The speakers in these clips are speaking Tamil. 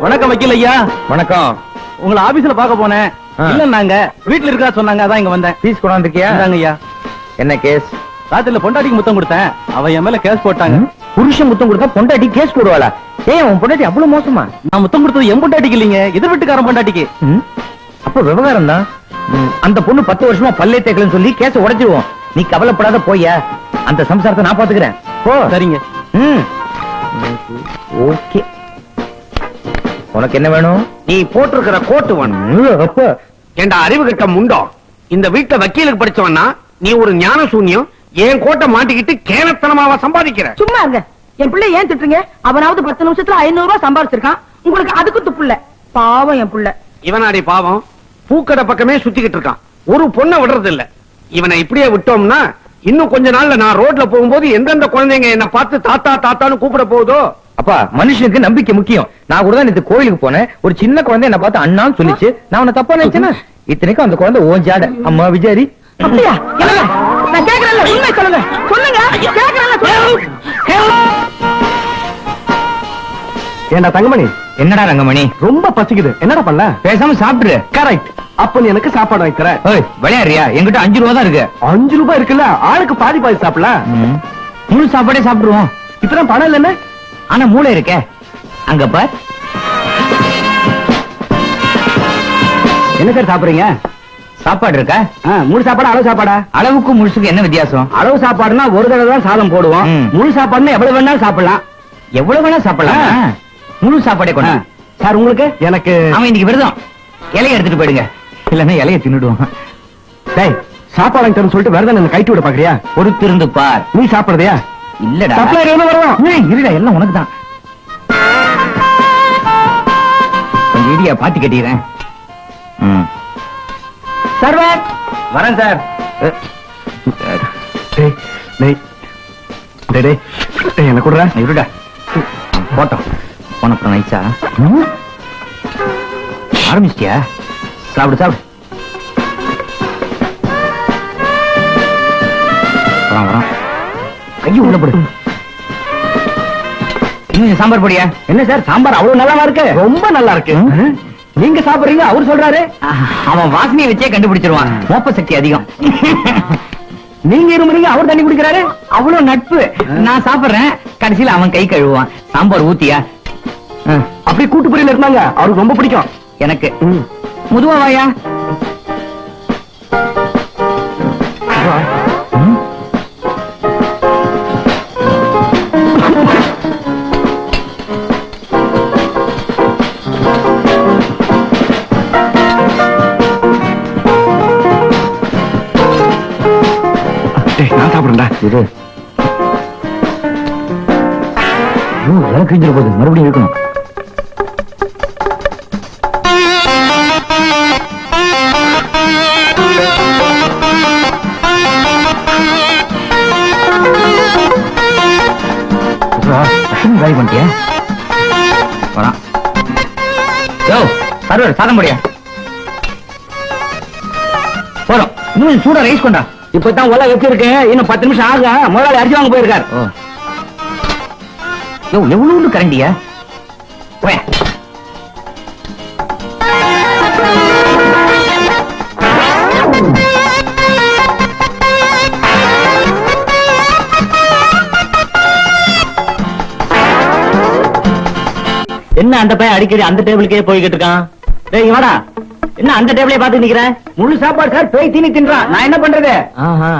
வணக்கம் வக்கீல் ஐயா வணக்கம் உங்களை ஆபீஸ்ல பார்க்க போனேன் ஆ. இல்ல நாங்க வீட்டுல இருக்கா சொன்னாங்க அதான் இங்க வந்தேன் பீஸ் கொண்டாந்துருக்கியா இந்தாங்க ஐயா என்ன கேஸ் ராத்திரில பொண்டாட்டிக்கு முத்தம் கொடுத்தேன் அவ என் மேல கேஸ் போட்டாங்க புருஷன் முத்தம் கொடுத்தா பொண்டாட்டி கேஸ் போடுவாளா ஏன் உன் பொண்டாட்டி அவ்வளவு மோசமா நான் முத்தம் கொடுத்தது என் பொண்டாட்டிக்கு இல்லைங்க எதிர் வீட்டுக்காரன் பொண்டாட்டிக்கு ம்? அப்ப விவகாரம் தான் அந்த பொண்ணு பத்து வருஷமா பல்லே தேக்கலன்னு சொல்லி கேஸ உடைச்சிருவோம் நீ கவலைப்படாத போயா அந்த சம்சாரத்தை நான் பாத்துக்கிறேன் போ சரிங்க ம் ஓகே உனக்கு என்ன வேணும் நீ போட்டிருக்கிற கோட்டு வேணும் ம், அப்ப ஏண்டா அறிவு கட்ட முண்டம் இந்த வீட்டுல வக்கீலுக்கு படிச்சவன்னா நீ ஒரு ஞான சூன்யம் என் கோட்டை மாட்டிக்கிட்டு கேனத்தனமாவா சம்பாதிக்கிற சும்மா இருங்க என் பிள்ளை ஏன் திட்டுறீங்க அவனாவது பத்து நிமிஷத்துல ஐநூறு ரூபாய் சம்பாதிச்சிருக்கான் உங்களுக்கு அதுக்கு துப்பு இல்ல பாவம் என் புள்ள இவனாடி பாவம் பூக்கடை பக்கமே சுத்திக்கிட்டு இருக்கான் ஒரு பொண்ணை விடுறது இல்ல இவனை இப்படியே விட்டோம்னா இன்னும் கொஞ்ச நாள்ல நான் ரோட்ல போகும்போது எந்தெந்த குழந்தைங்க என்ன பார்த்து தாத்தா தாத்தான்னு கூப்பிட போகுதோ அப்பா மனுஷனுக்கு நம்பிக்கை முக்கியம் நான் கூட தான் நேத்து கோயிலுக்கு போனேன் ஒரு சின்ன குழந்தை என்ன பார்த்து அண்ணான்னு சொல்லிச்சு நான் உன்னை தப்பா நினைச்சேனா இத்தனைக்கும் அந்த குழந்தை ஓன் ஜாட அம்மா விஜாரி அப்படியா என்னங்க நான் கேக்குறேன்ல உண்மை சொல்லுங்க சொல்லுங்க கேக்குறேன்ல சொல்லுங்க ஏண்டா தங்கமணி என்னடா ரங்கமணி ரொம்ப பசிக்குது என்னடா பண்ண பேசாம சாப்பிட்டுரு கரெக்ட் அப்ப நீ எனக்கு சாப்பாடு வைக்கிற ஓய் விளையாடுறியா என்கிட்ட அஞ்சு ரூபா தான் இருக்கு அஞ்சு ரூபாய் இருக்குல்ல ஆளுக்கு பாதி பாதி சாப்பிடலாம் ம். முழு சாப்பாடே சாப்பிடுவோம் இப்பதான் பணம் இல்லைன்னு ஆனா மூளை இருக்கே அங்க பார் என்ன சார் சாப்பிடுறீங்க சாப்பாடு இருக்கா முழு சாப்பாடு அளவு சாப்பாடா அளவுக்கும் முழுசுக்கு என்ன வித்தியாசம் அளவு சாப்பாடுனா ஒரு தடவை தான் சாதம் போடுவோம் ம். முழு சாப்பாடுனா எவ்வளவு வேணாலும் சாப்பிடலாம் எவ்வளவு வேணா சாப்பிடலாம் ஆ. முழு சாப்பாடே கொண்டா சார் உங்களுக்கு எனக்கு அவன் இன்னைக்கு விரதம் இலைய எடுத்துட்டு போயிடுங்க இல்லன்னா இலைய தின்னுடுவான் டேய் சாப்பாடு வாங்கி தரேன்னு சொல்லிட்டு வேற என்ன கைட்டு விட பாக்குறியா பொறுத்திருந்து பார் நீ சாப்பிடுறதையா இல்லடா சப்ளையர் எவ்வளவு வருவான்? ஏய், இருடா எல்லாம் உனக்கு தான் கொஞ்சம் இடியா பாத்தி கட்டிக்கிறேன் ம். சர்வர் வரேன் சார் டேய் டேய் டேய் டேய் டேய் என்ன குடுற இருடா போட்டோம் போனப்புறம் நைஸா ஆரம்பிச்சிட்டியா சாப்பிடு சாப்பிடு வரான் வரான் கையை உள்ள போடு இன்னும் சாம்பார் பொடியா என்ன சார் சாம்பார் அவ்வளவு நல்லாவா இருக்கு ரொம்ப நல்லா இருக்கு ம். நீங்க சாப்பிடுறீங்க அவர் சொல்றாரு அவன் வாசனையை வச்சே கண்டுபிடிச்சிருவான் மோப்ப சக்தி அதிகம் நீங்க இருமுறீங்க அவர் தண்ணி குடிக்கிறாரு அவ்வளவு நட்பு நான் சாப்பிடுறேன் கடைசியில அவன் கை கழுவுவான் சாம்பார் ஊத்தியா ஆ, அப்படி கூட்டு பொரியல் இருந்தாங்க அவருக்கு ரொம்ப பிடிக்கும் எனக்கு முதுவா வாயா ம். டேய் நான் சாப்பிடுறேன்டா இது ஐயோ, இலை கிழிஞ்சிட போகுது மறுபடியும் இருக்கணும் காலி பண்ணிட்டியா வரான் யோ சர்வர் சாதம் முடியா போறோம் இன்னும் சூடா ரைஸ் கொண்டா இப்பதான் உலக எப்படி இருக்கு இன்னும் பத்து நிமிஷம் ஆக முதலாளி அரிசி வாங்க போயிருக்காரு ஓ யோ எவ்வளவு கரண்டியா போய என்ன அந்த பையன் அடிக்கடி அந்த டேபிளுக்கே போய்கிட்டு இருக்கான் டேய் இங்க வாடா என்ன அந்த டேபிளே பாத்து நிக்கிற முழு சாப்பாடு சார் பேய் தீனி தின்றான் நான் என்ன பண்றது ஆஹா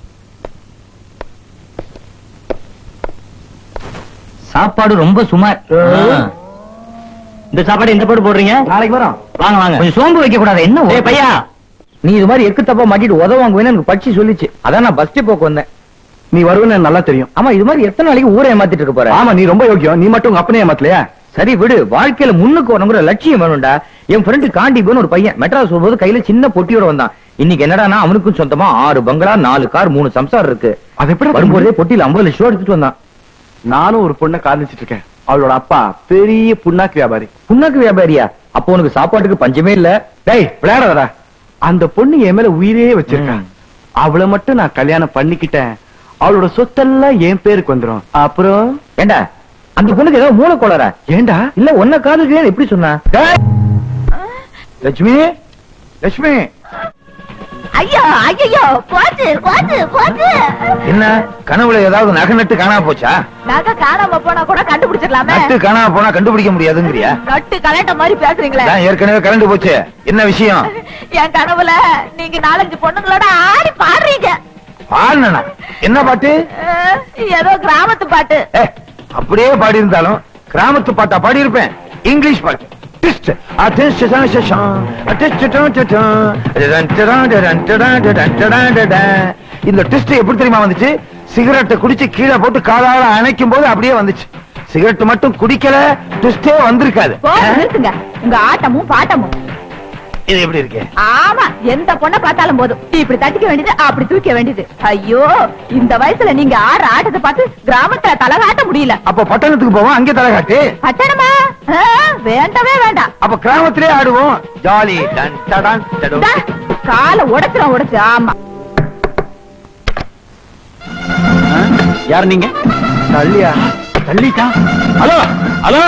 சாப்பாடு ரொம்ப சுமார் ஆ. இந்த சாப்பாடு இந்த போட்டு போடுறீங்க நாளைக்கு வரோம் வாங்க வாங்க கொஞ்சம் சோம்பு வைக்க கூடாது என்ன டேய் பையா நீ இது மாதிரி எக்கு தப்பா மாட்டிட்டு உதவ வாங்குவேன்னு எனக்கு படிச்சு சொல்லிச்சு அதான் நான் பஸ் போக்கு வந்தேன் நீ வருவேன்னு எனக்கு நல்லா தெரியும் ஆமா இது மாதிரி எத்தனை நாளைக்கு ஊரை ஏமாத்திட்டு இருக்க போற ஆமா நீ ரொம்ப யோக்கியம் நீ மட்டும் உங்க அப்பனே ஏமாத்தலையா சரி விடு வாழ்க்கையில முன்னுக்கு வரணுங்கிற லட்சியம் வேணும்டா என் ஃப்ரெண்டு காண்டிபன் ஒரு பையன் மெட்ராஸ் வரும்போது கையில சின்ன பொட்டியோட வந்தான் இன்னைக்கு என்னடானா அவனுக்கும் சொந்தமா ஆறு பங்களா நாலு கார் மூணு சம்சாரம் இருக்கு அது எப்படி வரும்போதே பொட்டியில ஐம்பது லட்சம் ரூபா எடுத்துட்டு வந்தான் நானும் ஒரு பொண்ணை காதலிச்சிட்டு இருக்கேன் அவளோட அப்பா பெரிய புண்ணாக்கு வியாபாரி புண்ணாக்கு வியாபாரியா அப்போ உனக்கு சாப்பாட்டுக்கு பஞ்சமே இல்ல டேய் விளையாடாதடா அந்த பொண்ணு என் மேல உயிரே வச்சிருக்கான் அவளை மட்டும் நான் கல்யாணம் பண்ணிக்கிட்டேன் அவளோட சொத்தெல்லாம் என் பேருக்கு வந்துரும் அப்புறம் ஏண்டா அந்த பொண்ணுக்கு ஏதோ மூளை கோளாரா ஏண்டா இல்ல ஒன்ன காதலிக்கிறேன் எப்படி சொன்னா டேய்! லட்சுமி லட்சுமி ஐயோ ஐயோ போச்சு போச்சு போச்சு என்ன கனவுல ஏதாவது நகை நட்டு காணாம போச்சா நகை காணாம போனா கூட கண்டுபிடிச்சிடலாமே நட்டு காணாம போனா கண்டுபிடிக்க முடியாதுங்கிறியா கட்டு கலட்ட மாதிரி பேசுறீங்களே நான் ஏற்கனவே கலந்து போச்சு என்ன விஷயம் என் கனவுல நீங்க நாலஞ்சு பொண்ணுங்களோட ஆடி பாடுறீங்க பாடுனா என்ன பாட்டு அஹ், ஏதோ கிராமத்து பாட்டு ஏ, அப்படியே பாடி இருந்தாலும் கிராமத்து பாட்டா பாடி இருப்பேன் இங்கிலீஷ் பாட்டு Twist. ஆ, twist, டா, டா, டா. ஆ, twist, டா, டா, டா. டன், டடா, டன், டடா, டன், டடா, டடா. இந்த ட்விஸ்ட் எப்படி தெரியுமா வந்துச்சு சிகரெட்டை குடிச்சு கீழே போட்டு காலால அணைக்கும் போது அப்படியே வந்துச்சு சிகரெட் மட்டும் குடிக்கல ட்விஸ்டே வந்திருக்காது போதும் நிறுத்துங்க உங்க ஆட்டமும் பாட்டமும் இது எப்படி இருக்கு ஆமா எந்த பொண்ணை பார்த்தாலும் போதும் இப்படி தட்டிக்க வேண்டியது அப்படி தூக்க வேண்டியது ஐயோ இந்த வயசுல நீங்க ஆடுற ஆட்டத்தை பார்த்து கிராமத்துல தலை காட்ட முடியல அப்ப பட்டணத்துக்கு போவோம் அங்கே தலை காட்டு பட்டணமா ஆ, வேண்டவே வேண்டாம் அப்ப கிராமத்திலே ஆடுவோம் ஜாலி டன் டடான் டடு. டா, காலை உடைச்சிரும் உடைச்சு ஆமா யார் நீங்க தள்ளியா தள்ளிட்டா ஹலோ ஹலோ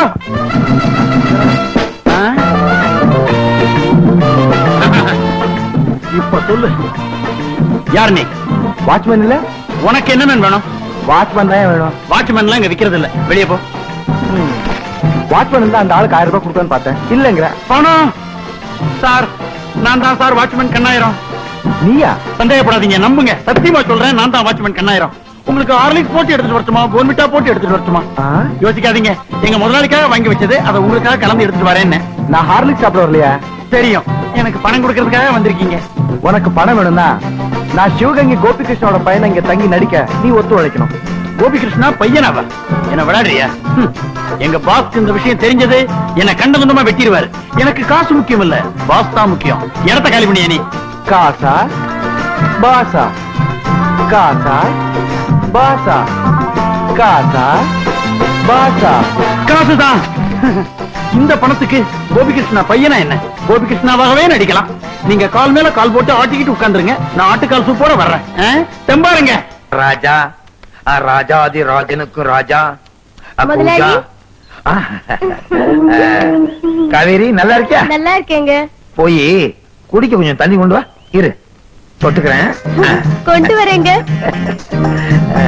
இப்ப சொல்லு யார் நீ வாட்ச்மேன் இல்ல உனக்கு என்ன மேன் வேணும் வாட்ச்மேன் தான் வேணும் வாட்ச்மேன் எல்லாம் இங்க விக்கிறது இல்ல வெளியே போ வாட்ச்மேன் இருந்தா அந்த ஆளுக்கு ஆயிரம் ரூபாய் கொடுக்கணும்னு பார்த்தேன் இல்லங்கிற பணம் சார் நான் தான் சார் வாட்ச்மேன் கண்ணாயிரம் நீயா சந்தேகப்படாதீங்க நம்புங்க சத்தியமா சொல்றேன் நான் தான் வாட்ச்மேன் கண்ணாயிரம் உங்களுக்கு ஹார்லிக்ஸ் போட்டு எடுத்துட்டு வரட்டுமா போன்விட்டா போட்டு எடுத்துட்டு வரட்டுமா ஆ? யோசிக்காதீங்க எங்க முதலாளிக்காக வாங்கி வச்சது அதை உங்களுக்காக கலந்து எடுத்துட்டு வரேன்னு நான் ஹார்லிக்ஸ் சாப்பிட வரலையா தெரியும் எனக்கு பணம் கொடுக்கறதுக்காக வந்திருக்கீங்க உனக்கு பணம் வேணும்னா நான் சிவகங்கை கோபிகிருஷ்ணனோட பையனை இங்க தங்கி நடிக்க நீ ஒத்து உழைக்கணும் கோபிகிருஷ்ணா பையனாவா என்ன விளையாடுறியா ஹம். எங்க பாஸ் இந்த விஷயம் தெரிஞ்சது என்ன கண்ட துண்டமா வெட்டிடுவாரு எனக்கு காசு முக்கியம் இல்ல பாஸ் தான் முக்கியம் இடத்த காலி பண்ணியா நீ காசா பாசா காசா பாசா காசா பாசா காசுதான் இந்த பணத்துக்கு கோபிகிருஷ்ணா பையனா என்ன கோபிகிருஷ்ணாவாகவே நடிக்கலாம் நீங்க கால் மேல கால் போட்டு ஆட்டிக்கிட்டு உட்கார்ந்துருங்க நான் ஆட்டுக்கால் சூப்போட வர்றேன் ஆ? தெம்பாருங்க ராஜா ஆ, ராஜாதி ராஜனுக்கும் ராஜா ஆ, முதலாளி. பூஜா. ஆ, ஆ, காவேரி நல்லா இருக்கியா நல்லா இருக்கேங்க போய் குடிக்க கொஞ்சம் தண்ணி கொண்டு வா இரு தொட்டுக்கிறேன் ஆ. கொண்டு வரேங்க ஆ.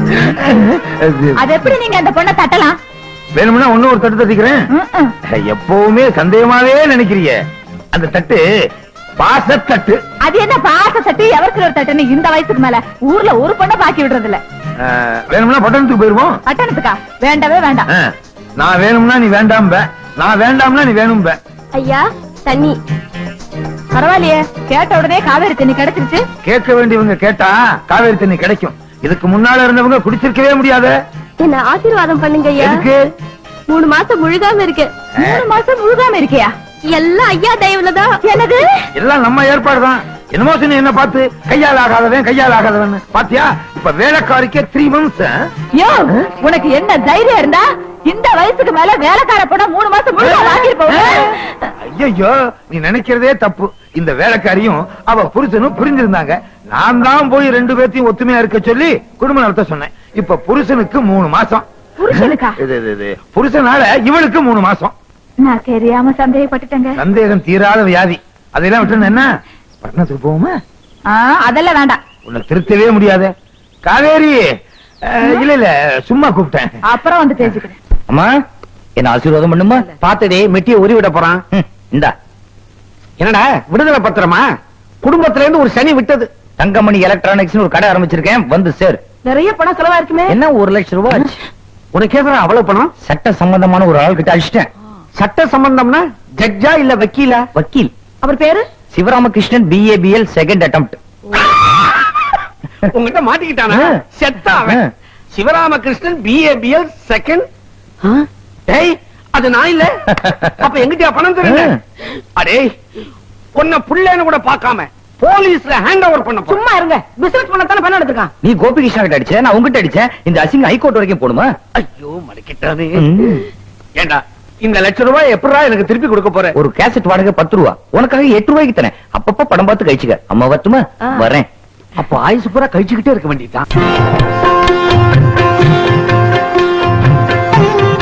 அது அது எப்படி நீங்க அந்த பொண்ணை தட்டலாம் வேணும்னா ஒண்ணு ஒரு தட்டு தட்டிக்கிறேன் ம்ம். எப்பவுமே சந்தேகமாவே நினைக்கிறிய அந்த தட்டு பாசத்தட்டு அது என்ன பாச தட்டு எவருக்கு ஒரு தட்டுன்னு இந்த வயசுக்கு மேல ஊர்ல ஒரு பொண்ணை பாக்கி விடுறது இல்ல ஆ, வேணும்னா பட்டணத்துக்கு போயிருவோம் பட்டணத்துக்கா வேண்டவே வேண்டாம் ஆ, நான் வேணும்னா நீ வேண்டாம் நான் வேண்டாம்னா நீ வேணும் ஐயா தண்ணி பரவாயில்லையே கேட்ட உடனே காவேரி தண்ணி கிடைச்சிருச்சு கேட்க வேண்டியவங்க கேட்டா காவேரி தண்ணி கிடைக்கும் இதுக்கு முன்னால இருந்தவங்க குடிச்சிருக்கவே முடியாது என்ன ஆசீர்வாதம் பண்ணுங்க எதுக்கு மூணு மாசம் முழுகாம இருக்கு மூணு மாசம் முழுகாம இருக்கியா எல்லாம் ஐயா தயவுலதான் என்னது எல்லாம் நம்ம ஏற்பாடுதான் என்னமோ சொன்ன என்ன பார்த்து கையால் ஆகாதவன் கையால் ஆகாதவன் பாத்தியா இப்ப வேலைக்காரிக்கே த்ரீ மந்த்ஸ் யோ உனக்கு என்ன தைரியம் இருந்தா இந்த வயசுக்கு மேல வேலைக்கார போனா மூணு மாசம் முழுக்க வாங்கிருப்போம் ஐயோ நீ நினைக்கிறதே தப்பு இந்த வேலைக்காரியும் அவ புருஷனும் புரிஞ்சிருந்தாங்க நான் தான் போய் ரெண்டு பேர்த்தையும் ஒத்துமையா இருக்க சொல்லி குடும்ப நடத்த சொன்னேன் இப்ப புருஷனுக்கு மூணு மாசம் புருஷனுக்கா? இது, இது, இது. புருஷனால இவளுக்கு மூணு மாசம் நான் தெரியாம சந்தேகப்பட்டுட்டேங்க சந்தேகம் தீராத வியாதி அதெல்லாம் விட்டு என்ன பட்டணத்துக்கு போவோமா ஆ, அதெல்லாம் வேண்டாம் உன்னை திருத்தவே முடியாது காவேரி அஹ், இல்ல இல்ல சும்மா கூப்பிட்டேன் அப்புறம் வந்து பேசிக்கிறேன் அம்மா என்ன ஆசீர்வாதம் பண்ணுமா பாத்துடி மெட்டிய உரி விட போறான் இந்தா என்னடா விடுதலை பத்திரமா குடும்பத்துல இருந்து ஒரு சனி விட்டது தங்கமணி எலக்ட்ரானிக்ஸ் ஒரு கடை ஆரம்பிச்சிருக்கேன் வந்து சேர் நிறைய பணம் செலவா இருக்குமே என்ன ஒரு லட்சம் ரூபாய் ஆச்சு. உனக்கு எதிரா அவ்வளவு பணம் சட்ட சம்பந்தமான ஒரு ஆள் கிட்ட அடிச்சிட்டேன் சட்ட சம்பந்தம்னா ஜட்ஜா இல்ல வக்கீலா வக்கீல் அவர் பேரு சிவராமகிருஷ்ணன் பிஏபிஎல் செகண்ட் அட்டம்ப்ட் உங்ககிட்ட மாட்டிக்கிட்டானா ஆ. செத்தா அவன் ஆ. சிவராமகிருஷ்ணன் பிஏபிஎல் செகண்ட் டேய் அது நான் இல்ல அப்ப எங்கிட்டயா பணம் தருங்க ஆ. அடே உன்னை புள்ளேன்னு கூட பார்க்காம போலீஸ்ல ஹேண்ட் ஓவர் பண்ண போறேன். சும்மா இருங்க பிசினஸ் பண்ணத்தானே பணம் எடுத்துக்கான் நீ கோபிகிருஷ்ணா கிட்ட அடிச்ச நான் உங்ககிட்ட அடிச்சேன் இந்த அசிங்க ஹைகோர்ட் வரைக்கும் போடுமா ஐயோ மடக்கிட்டானே ஏண்டா இந்த லட்சம் ரூபாய் எப்படா எனக்கு திருப்பி கொடுக்க போற ஒரு கேசட் வாடகை பத்து ரூபா உனக்காக எட்டு ரூபாய்க்கு தரேன் அப்பப்ப படம் பார்த்து கழிச்சுக்க அம்மா வரட்டுமா ஆ. வரேன் அப்ப ஆயுசு பூரா கழிச்சுக்கிட்டே இருக்க வேண்டியதுதான்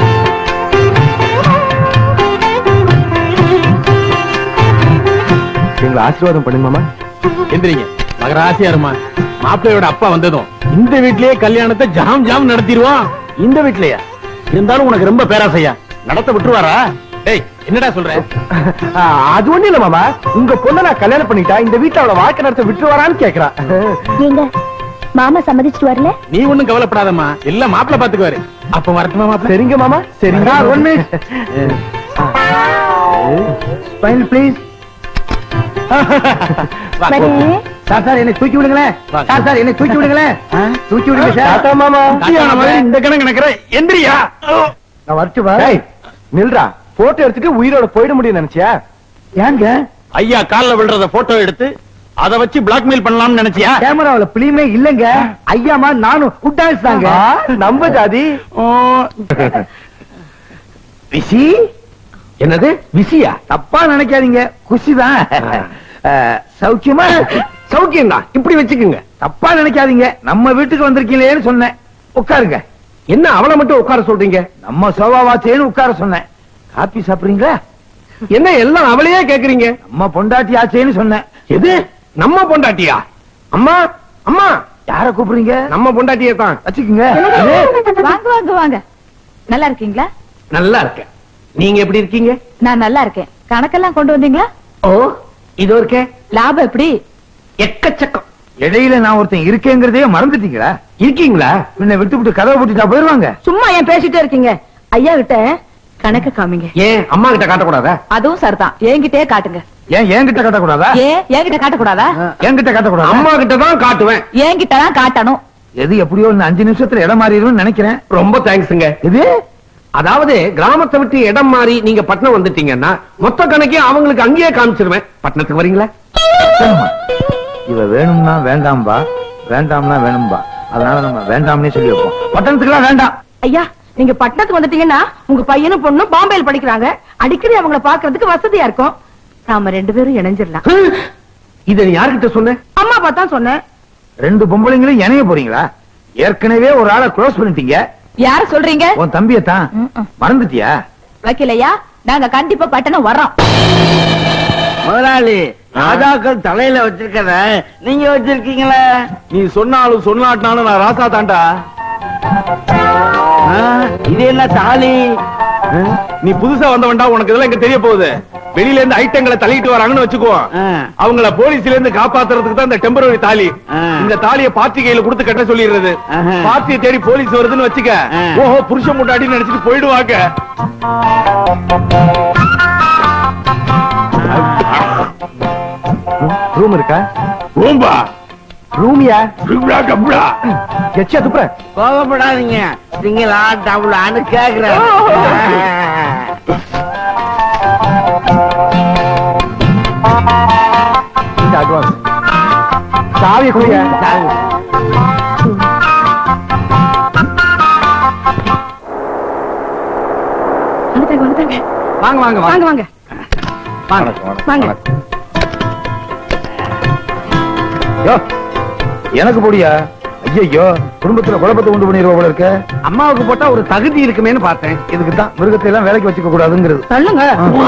எங்களை ஆசீர்வாதம் பண்ணுங்க மாமா எந்திரிங்க மகராசியா இருமா மாப்பிள்ளையோட அப்பா வந்ததும் இந்த வீட்லயே கல்யாணத்தை ஜாம் ஜாம் நடத்திடுவோம் இந்த வீட்லயா இருந்தாலும் உனக்கு ரொம்ப பேராசையா நடத்த விட்டுருவாரா டேய் என்னடா சொல்ற ஆ, அது ஒண்ணு இல்ல மாமா உங்க பொண்ணை நான் கல்யாணம் பண்ணிட்டா இந்த வீட்டுல அவளை வாழ்க்கை நடத்த விட்டுருவாரான்னு கேக்குறா நீங்க மாமா சம்மதிச்சுட்டு வரல நீ ஒண்ணும் கவலைப்படாதம்மா எல்லாம் மாப்பிள்ளை பாத்துக்குவாரு அப்ப வரட்டுமா மாப்பிள்ளை சரிங்க மாமா சரிங்க சார், one ஸ்மைல் ப்ளீஸ் வா, வரேன். சார் சார் என்னை தூக்கி விடுங்களேன் சார் சார் என்னை தூக்கி விடுங்களேன் தூக்கி விடுங்க சார் டாடா மாமா கல்யாணம் மாதிரி இந்த கணக்கு நினைக்கிற எந்திரியா நான் வரட்டுமா டேய் நில்றா போட்டோ எடுத்துட்டு உயிரோட போயிட முடியும் நினைச்சியா ஏங்க ஐயா கால்ல விழுறத போட்டோ எடுத்து அத வச்சு பிளாக்மெயில் பண்ணலாம்னு நினைச்சியா கேமராவுல பிளியுமே இல்லங்க ஐயாமா நானும் குட்டாஸ் தாங்க நம்ம ஜாதி விசி என்னது விசியா தப்பா நினைக்காதீங்க குஷிதான் அஹ், சௌக்கியமா சௌக்கியம் தான் இப்படி வச்சுக்குங்க தப்பா நினைக்காதீங்க நம்ம வீட்டுக்கு வந்திருக்கீங்களேன்னு சொன்னேன் உட்காருங்க என்ன அவளை மட்டும் உட்கார சொல்றீங்க நம்ம சோபாவாச்சேன்னு உட்கார சொன்னேன் காப்பி சாப்பிடுறீங்களா என்ன எல்லாம் அவளையே கேக்குறீங்க நம்ம பொண்டாட்டி ஆச்சேன்னு சொன்னேன் எது நம்ம பொண்டாட்டியா அம்மா அம்மா யார கூப்பிடுறீங்க நம்ம பொண்டாட்டியே தான் வச்சுக்குங்க வாங்க வாங்க வாங்க நல்லா இருக்கீங்களா நல்லா இருக்கேன் நீங்க எப்படி இருக்கீங்க நான் நல்லா இருக்கேன் கணக்கெல்லாம் கொண்டு வந்தீங்களா ஓ இது இருக்கே லாபம் எப்படி எக்கச்சக்கம் இடையில நான் ஒருத்தன் இருக்கேங்கிறதே மறந்துட்டீங்களா இருக்கீங்களா முன்ன விட்டு விட்டு கதவை போட்டுட்டா போயிருவாங்க சும்மா ஏன் பேசிட்டே இருக்கீங்க ஐயா கிட்ட கணக்கு காமிங்க ஏன் அம்மா கிட்ட காட்டக்கூடாதா அதுவும் சரிதான் என்கிட்டயே காட்டுங்க ஏன் என்கிட்ட காட்டக்கூடாதா ஏன் என்கிட்ட காட்டக்கூடாதா என்கிட்ட காட்டக்கூடாதா அம்மா கிட்ட தான் காட்டுவேன் என்கிட்ட தான் காட்டணும் எது எப்படியோ இந்த அஞ்சு நிமிஷத்துல இடம் மாறிடும்னு நினைக்கிறேன் ரொம்ப தேங்க்ஸுங்க இது அதாவது கிராமத்தை விட்டு இடம் மாறி நீங்க பட்டணம் வந்துட்டீங்கன்னா மொத்த கணக்கையும் அவங்களுக்கு அங்கேயே காமிச்சிருவேன் பட்டணத்துக்கு வரீங்களா சரிம்மா. இவ வேணும்னா வேண்டாம்பா வேண்டாம்னா வேணும்பா அதனால நம்ம வேண்டாம்னே சொல்லி வைப்போம் பட்டணத்துக்குலாம் வேண்டாம் ஐயா நீங்க பட்டணத்துக்கு வந்துட்டீங்கன்னா உங்க பையனும் பொண்ணும் பாம்பேல படிக்கிறாங்க அடிக்கடி அவங்கள பாக்குறதுக்கு வசதியா இருக்கும் நாம ரெண்டு பேரும் இணைஞ்சிடலாம் இத நீ யார்கிட்ட சொன்ன அம்மா அப்பா தான் சொன்னேன் ரெண்டு பொம்பளைங்களும் இணைய போறீங்களா ஏற்கனவே ஒரு ஆளை க்ளோஸ் பண்ணிட்டீங்க யார சொல்றீங்க உன் தம்பியத்தான் ம்ம். மறந்துட்டியா வைக்கலையா நாங்க கண்டிப்பா பட்டணம் வர்றோம் முதலாளி ராஜாக்கள் தலையில வச்சிருக்கத நீங்க வச்சிருக்கீங்களா நீ சொன்னாலும் சொல்லாட்டினாலும் நான் ராசா தாண்டா இது என்ன தாலி நீ புதுசா வந்தவன்டா உனக்கு இதெல்லாம் இங்க தெரிய போகுது வெளியில இருந்து ஐட்டங்களை தள்ளிட்டு வராங்கன்னு வச்சுக்கோ அவங்கள போலீஸ்ல இருந்து காப்பாத்துறதுக்கு தான் இந்த டெம்பரரி தாலி இந்த தாலிய பார்ட்டி கையில கொடுத்து கட்ட சொல்லிடுறது பார்ட்டியை தேடி போலீஸ் வருதுன்னு வச்சுக்க ஓஹோ புருஷன் முட்டாடின்னு நினைச்சிட்டு போயிடுவாங்க ரூம் இருக்கா ஓம்பா ரூமியா ருப்டா கப்டா எச்சா துப்புற கோபப்படாதீங்க சிங்களா டபுளான்னு கேக்குறேன் இந்த அட்வான்ஸ் சாவிய குடிய வந்துட்டாங்க வந்துட்டாங்க வாங்க வாங்க வாங்க வாங்க வாங்க யோ, எனக்கு போடியா ஐயோ குடும்பத்துல குழப்பத்தை உண்டு பண்ணிடுவா போல இருக்க அம்மாவுக்கு போட்டா ஒரு தகுதி இருக்குமேன்னு பார்த்தேன் இதுக்கு தான் மிருகத்தை எல்லாம் வேலைக்கு வச்சுக்க கூடாதுங்கிறது சொல்லுங்க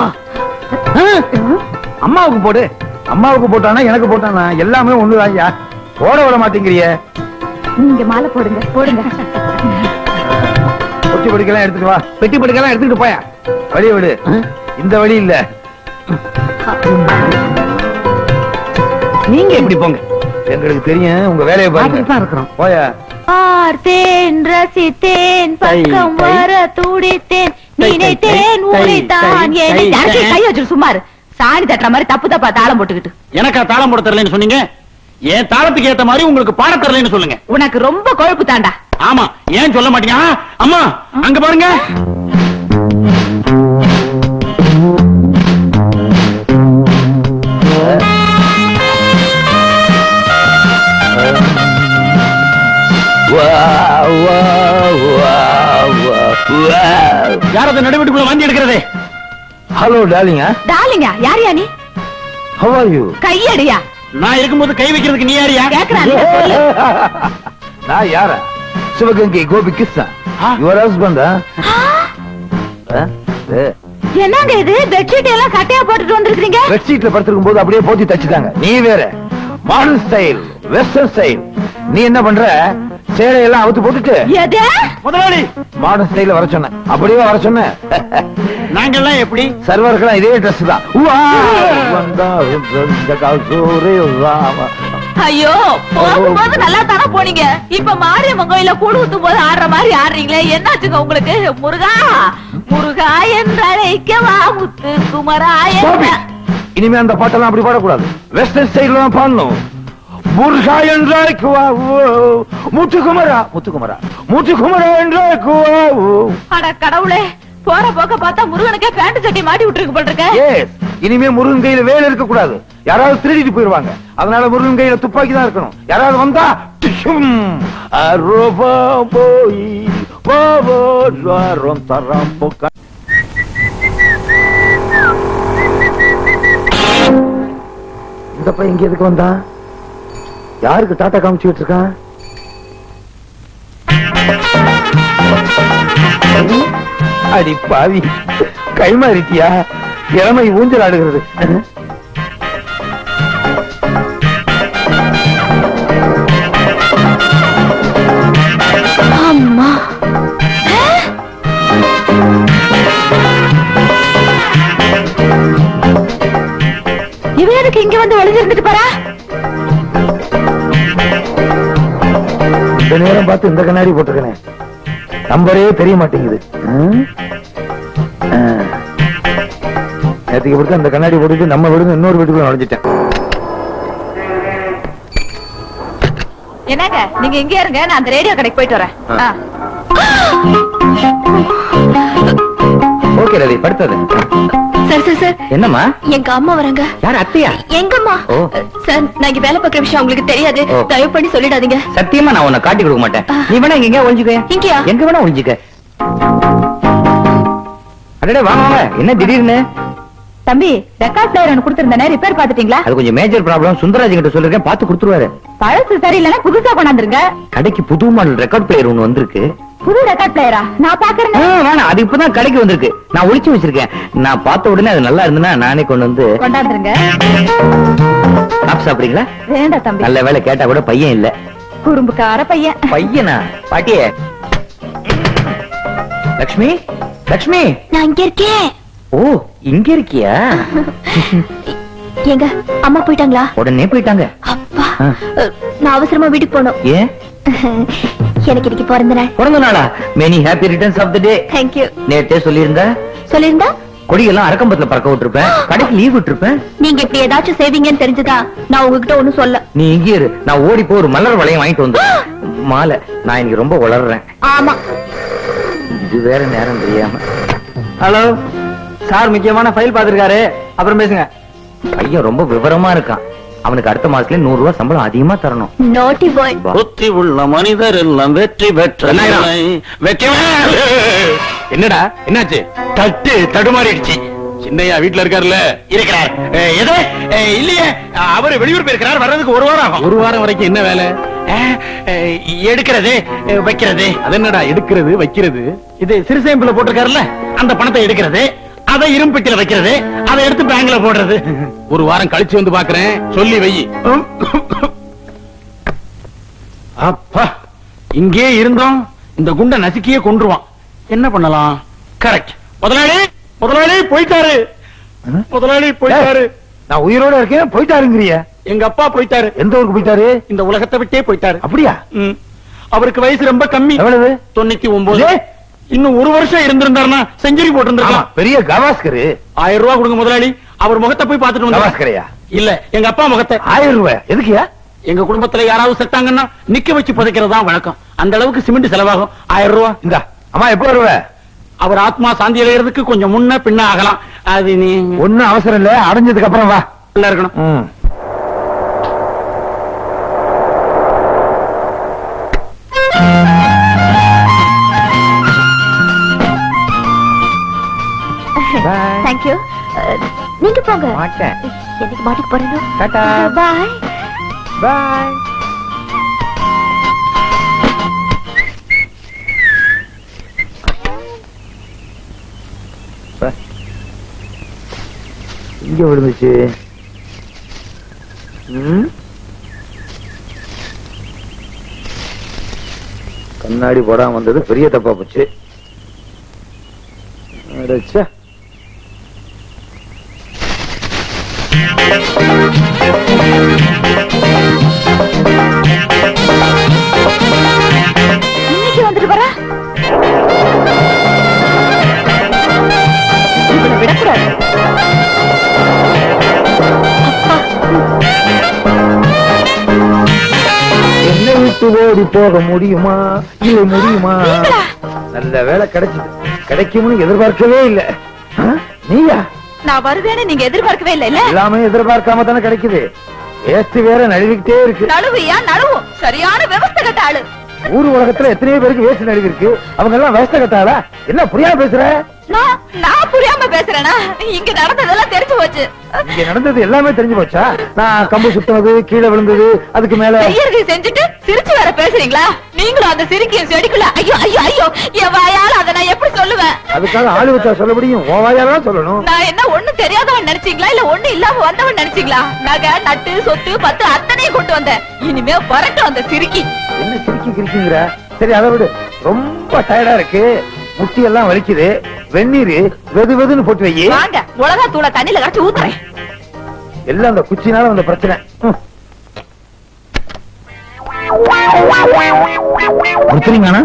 அம்மாவுக்கு போடு அம்மாவுக்கு போட்டானா எனக்கு போட்டானா எல்லாமே ஒண்ணுதான் ஐயா போட விட மாட்டேங்கிறிய நீங்க மாலை போடுங்க போடுங்க ஒட்டி படிக்கலாம் எடுத்துட்டு வா பெட்டி படுக்கலாம் எடுத்துட்டு போயா வழிய விடு இந்த வழி இல்ல நீங்க எப்படி போங்க எங்களுக்கு தெரியும் உங்க வேலையை பாருங்க தான் இருக்கிறோம் போயா பார்த்தேன் ரசித்தேன் பக்கம் தை, தை. வர துடித்தேன் தை, நினைத்தேன் தை, உரித்தான் தை, என்னை தை, யாருக்கு தை. கை வச்சிரு சுமார் சாணி தட்டுற மாதிரி தப்பு தப்பா தாளம் போட்டுக்கிட்டு எனக்கா தாளம் போட தெரியலன்னு சொன்னீங்க என் தாளத்துக்கு ஏத்த மாதிரி உங்களுக்கு பாட தெரியலன்னு சொல்லுங்க உனக்கு ரொம்ப கொழுப்பு தாண்டா ஆமா ஏன் சொல்ல மாட்டீங்க ஆ, அம்மா அங்க பாருங்க யார் அந்த நடுவீட்டுக்குள்ள வாந்தி எடுக்கிறதே ஹலோ டாலிங்க டாலிங்க யாரியா நீ ஹவ் ஆர் யூ கையடியா நான் இருக்கும்போது கை வைக்கிறதுக்கு நீ யாரியா கேக்குறான் சொல்லு நான் யார சிவகங்கை கோபி கிருஷ்ணா ஆ. யுவர் ஹஸ்பண்ட் என்னங்க இது பெட்ஷீட் எல்லாம் கட்டையா போட்டுட்டு வந்திருக்கீங்க பெட்ஷீட்ல படுத்திருக்கும் போது அப்படியே போத்தி தச்சுட்டாங்க நீ வேற மாடர்ன் ஸ்டைல் வெஸ்டர்ன் ஸ்டைல் நீ என்ன பண்ற சேலையெல்லாம் அவுத்து போட்டுட்டு எது முதலாளி மாடர்ன் ஸ்டைல வர சொன்ன அப்படியே வர சொன்ன நாங்கெல்லாம் எப்படி சர்வருக்கெல்லாம் இதே ட்ரெஸ் தான் உவா! வந்தா இந்த காசோரே வாவா. ஐயோ போகும்போது நல்லா தானே போனீங்க இப்ப மாரியம்மன் கோயில கூடு ஊத்தும் போது ஆடுற மாதிரி ஆடுறீங்களே என்னாச்சுங்க உங்களுக்கு முருகா முருகா என்றழைக்கவா முத்து குமரா Stop என்ற it. இனிமே அந்த பாட்டெல்லாம் அப்படி பாடக்கூடாது வெஸ்டர்ன் ஸ்டைல்ல தான் பாடணும் முருகா என்றாய்க்கு வா ஓ. முத்துக்குமரா முத்துக்குமரா முத்துக்குமரா என்றாய்க்கு வா ஓ. அட கடவுளே போற போக்க பார்த்தா முருகனுக்கே பேண்ட் சட்டி மாட்டி விட்டுருக்கு போல் இருக்க Yes. இனிமே முருகன் கையில வேலை இருக்க கூடாது யாராவது திருடிட்டு போயிருவாங்க அதனால முருகன் கையில துப்பாக்கி தான் இருக்கணும் யாராவது வந்தா டிஷும். அரோபா போய் பாவோ ஜாரம் தரம் பொக்க இந்த பையன் இங்க எதுக்கு வந்தா யாருக்கு டாட்டா காமிச்சுட்டு இருக்கான் அடி பாவி கை மாறிட்டியா இளமை ஊஞ்சல் ஆடுகிறது அம்மா இவன் எதுக்கு இங்க வந்து ஒளிஞ்சிருந்துட்டு போறா இந்த நேரம் பார்த்து இந்த கண்ணாடி போட்டிருக்கேன் நம்பரே தெரிய மாட்டேங்குது ம்? ஆ. நேத்துக்கு இப்படித்தான் இந்த கண்ணாடி போட்டுட்டு நம்ம வீடு இன்னொரு வீட்டுக்குள்ள நுழைஞ்சிட்டேன் என்னங்க நீங்க இங்க இருங்க நான் அந்த ரேடியோ கடைக்கு போயிட்டு வரேன் ஆ. ஓகே ரவி படுத்தது சார் சார் சார் என்னம்மா எங்க அம்மா வராங்க யார் அத்தையா எங்கம்மா ஓ. சார் நான் இங்க வேலை பார்க்குற விஷயம் உங்களுக்கு தெரியாது ஓ. தயவு பண்ணி சொல்லிடாதீங்க சத்தியமா நான் உன்னை காட்டி கொடுக்க மாட்டேன் நீ வேணா இங்க ஒழிஞ்சுக்க இங்கயா? எங்க வேணா ஒழிஞ்சுக்க அடடே வாங்க வாங்க என்ன திடீர்னு தம்பி ரெக்கார்ட் பிளேயர் ஒன்று கொடுத்திருந்தேனே ரிப்பேர் பாத்துட்டீங்களா அது கொஞ்சம் மேஜர் ப்ராப்ளம் சுந்தரராஜ் கிட்ட சொல்லிருக்கேன் பார்த்து கொடுத்துருவாரு பழசு சரியில்லைன்னா புதுசா கொண்டாந்துருங்க கடைக்கு புது மாடல் ரெக்கார்ட் பிளேயர் ஒன்னு வந்திருக்கு புது ரெக்கார்ட் பிளேயரா நான் ஆ, பாக்குறேன் வேணாம் அது இப்பதான் கடைக்கு வந்திருக்கு நான் ஒளிச்சு வச்சிருக்கேன் நான் பார்த்த உடனே அது நல்லா இருந்ததுன்னா நானே கொண்டு வந்து கொண்டாந்துருங்க சாப்பிட்டு சாப்பிடுறீங்களா வேண்டாம் தம்பி நல்ல வேலை கேட்டா கூட பையன் இல்ல குறும்புக்கார பையன் பையனா பாட்டியே லக்ஷ்மி லக்ஷ்மி நான் இங்க இருக்கேன் ஓ இங்க இருக்கியா எங்க அம்மா போயிட்டாங்களா உடனே போயிட்டாங்க அப்பா ஆ. அஹ், நான் அவசரமா வீட்டுக்கு போகணும் ஏன் எனக்கு இன்னைக்கு பிறந்த நாள் பிறந்த நாளா many happy returns of the day thank you நேத்தே சொல்லியிருந்தா சொல்லிருந்தா கொடியெல்லாம் அரக்கம்பத்துல பறக்க விட்டுருப்பேன் கடைக்கு லீவ் விட்டுருப்பேன் நீங்க இப்படி ஏதாச்சும் செய்வீங்கன்னு தெரிஞ்சுதா நான் உங்ககிட்ட ஒண்ணும் சொல்ல நீ இங்கே இரு நான் ஓடி போய் ஒரு மலர் வளையம் வாங்கிட்டு வந்து மாலை நான் இன்னைக்கு ரொம்ப வளர்றேன் ஆமா இது வேற நேரம் தெரியாம ஹலோ சார் முக்கியமான ஃபைல் பாத்துருக்காரு அப்புறம் பேசுங்க பையன் ரொம்ப விவரமா இருக்கான் அவனுக்கு அடுத்த மாசத்துல நூறு ரூபாய் சம்பளம் அதிகமா தரணும் நோட்டி பாய் புத்தி உள்ள மனிதர் எல்லாம் வெற்றி பெற்ற என்னாயிரம்? நிலை. வெற்றி என்னடா என்னாச்சு தட்டு தடுமாறிடுச்சு சின்னையா வீட்டுல இருக்காருல்ல இருக்கிறார் ஏய், எது ஏய், இல்லையே அவரு வெளியூர் போயிருக்கிறார் வர்றதுக்கு ஒரு வாரம் ஆகும் ஒரு வாரம் வரைக்கும் என்ன வேலை எடுக்கிறது அஹ், வைக்கிறது அது என்னடா எடுக்கிறது வைக்கிறது இது சிறுசேம்பிள் போட்டிருக்காருல்ல அந்த பணத்தை எடுக்கிறது அதை இரும்பெட்டில வைக்கிறது அதை எடுத்து பேங்க்ல போடுறது ஒரு வாரம் கழிச்சு வந்து பாக்குறேன் சொல்லி வை அப்பா இங்கே இருந்தோம் இந்த குண்டை நசுக்கியே கொன்றுவான் என்ன பண்ணலாம் கரெக்ட் முதலாளி முதலாளி போயிட்டாரு முதலாளி போயிட்டாரு நான் உயிரோட இருக்கேன் போயிட்டாருங்கிறிய எங்க அப்பா போயிட்டாரு எந்த ஊருக்கு போயிட்டாரு இந்த உலகத்தை விட்டே போயிட்டாரு அப்படியா ம். அவருக்கு வயசு ரொம்ப கம்மி எவ்வளவு தொண்ணூத்தி ஒன்பது ஏ? இன்னும் ஒரு வருஷம் இருந்திருந்தாருன்னா செஞ்சுரி ஆமா, போட்டிருந்திருக்கலாம் பெரிய கவாஸ்கரு ஆயிரம் ரூபாய் கொடுங்க முதலாளி அவர் முகத்தை போய் பார்த்துட்டு வந்து கவாஸ்கரையா இல்ல எங்க அப்பா முகத்தை ஆயிரம் ரூபாய் எதுக்குயா எங்க குடும்பத்துல யாராவது செத்தாங்கன்னா நிக்க வச்சு புதைக்கிறது தான் வழக்கம் அந்த அளவுக்கு சிமெண்ட் செலவாகும் ஆயிரம் ரூபாய் இந்தா அம்மா எப்ப வருவ அவர் ஆத்மா சாந்தி அடைகிறதுக்கு கொஞ்சம் முன்ன பின்ன ஆகலாம் அது நீங்க ஒண்ணும் அவசரம் இல்ல அடைஞ்சதுக்கு அப்புறம் வா நல்லா இருக்கணும் ம். Bye. தேங்க்யூ நீங்க போங்க மாட்டேன் என்னைக்கு மாட்டிக்கு போறேனோ டாடா. பாய் பாய் இங்க விழுந்துச்சு ம்? கண்ணாடி போடாம வந்தது பெரிய தப்பா போச்சு அடச்சே. இன்னைக்கு வந்துட்டு வர இவனை விடக்கூடாது என்னை விட்டு ஓடி போக முடியுமா இல்லை முடியுமா நல்ல வேலை கிடைச்சது கிடைக்கும்னு எதிர்பார்க்கவே இல்ல ஆ? நீயா நான் வருவேன்னு நீங்க எதிர்பார்க்கவே இல்ல இல்ல எல்லாமே எதிர்பார்க்காம தானே கிடைக்குது வேஸ்ட் வேற நழுவிக்கிட்டே இருக்கு நழுவியா நழுவும் சரியான விவஸ்தை கட்ட ஆளு ஊர் உலகத்துல எத்தனையோ பேருக்கு வேஸ்ட் நழுவி இருக்கு அவங்க எல்லாம் வேஸ்ட கட்டாளா என்ன புரியாம பேசுற நான் நான் புரியாம பேசுறேனா இங்க நடந்ததெல்லாம் தெரிஞ்சு போச்சு இங்க நடந்தது எல்லாமே தெரிஞ்சு போச்சா நான் கம்பு சுத்தினது கீழே விழுந்தது அதுக்கு மேல செய்யறது செஞ்சுட்டு சிரிச்சு வேற பேசுறீங்களா நீங்களும் அந்த சிரிக்கிய செடிக்குள்ள ஐயோ ஐயோ ஐயோ என் வாயால அதை நான் எப்படி சொல்லுவேன் அதுக்காக ஆளு வச்சா சொல்ல முடியும் உன் வாயாதான் சொல்லணும் நான் என்ன ஒண்ணு தெரியாதவன் நினைச்சீங்களா இல்ல ஒண்ணு இல்லாம வந்தவன் நினைச்சீங்களா நகை நட்டு சொத்து பத்து அத்தனையும் கொண்டு வந்தேன் இனிமே வரட்டும் அந்த சிரிக்கி என்ன சிரிக்கி கிரிக்கிங்கிற சரி அதை விடு ரொம்ப டயர்டா இருக்கு முட்டி எல்லாம் வலிக்குது வெந்நீர் வெது வெதுன்னு போட்டு வை வாங்க மிளகா தூளை தண்ணியில கரைச்சு ஊத்துறேன் எல்லாம் அந்த குச்சினால வந்த பிரச்சனை ம். ஒருத்தரிங்கானா?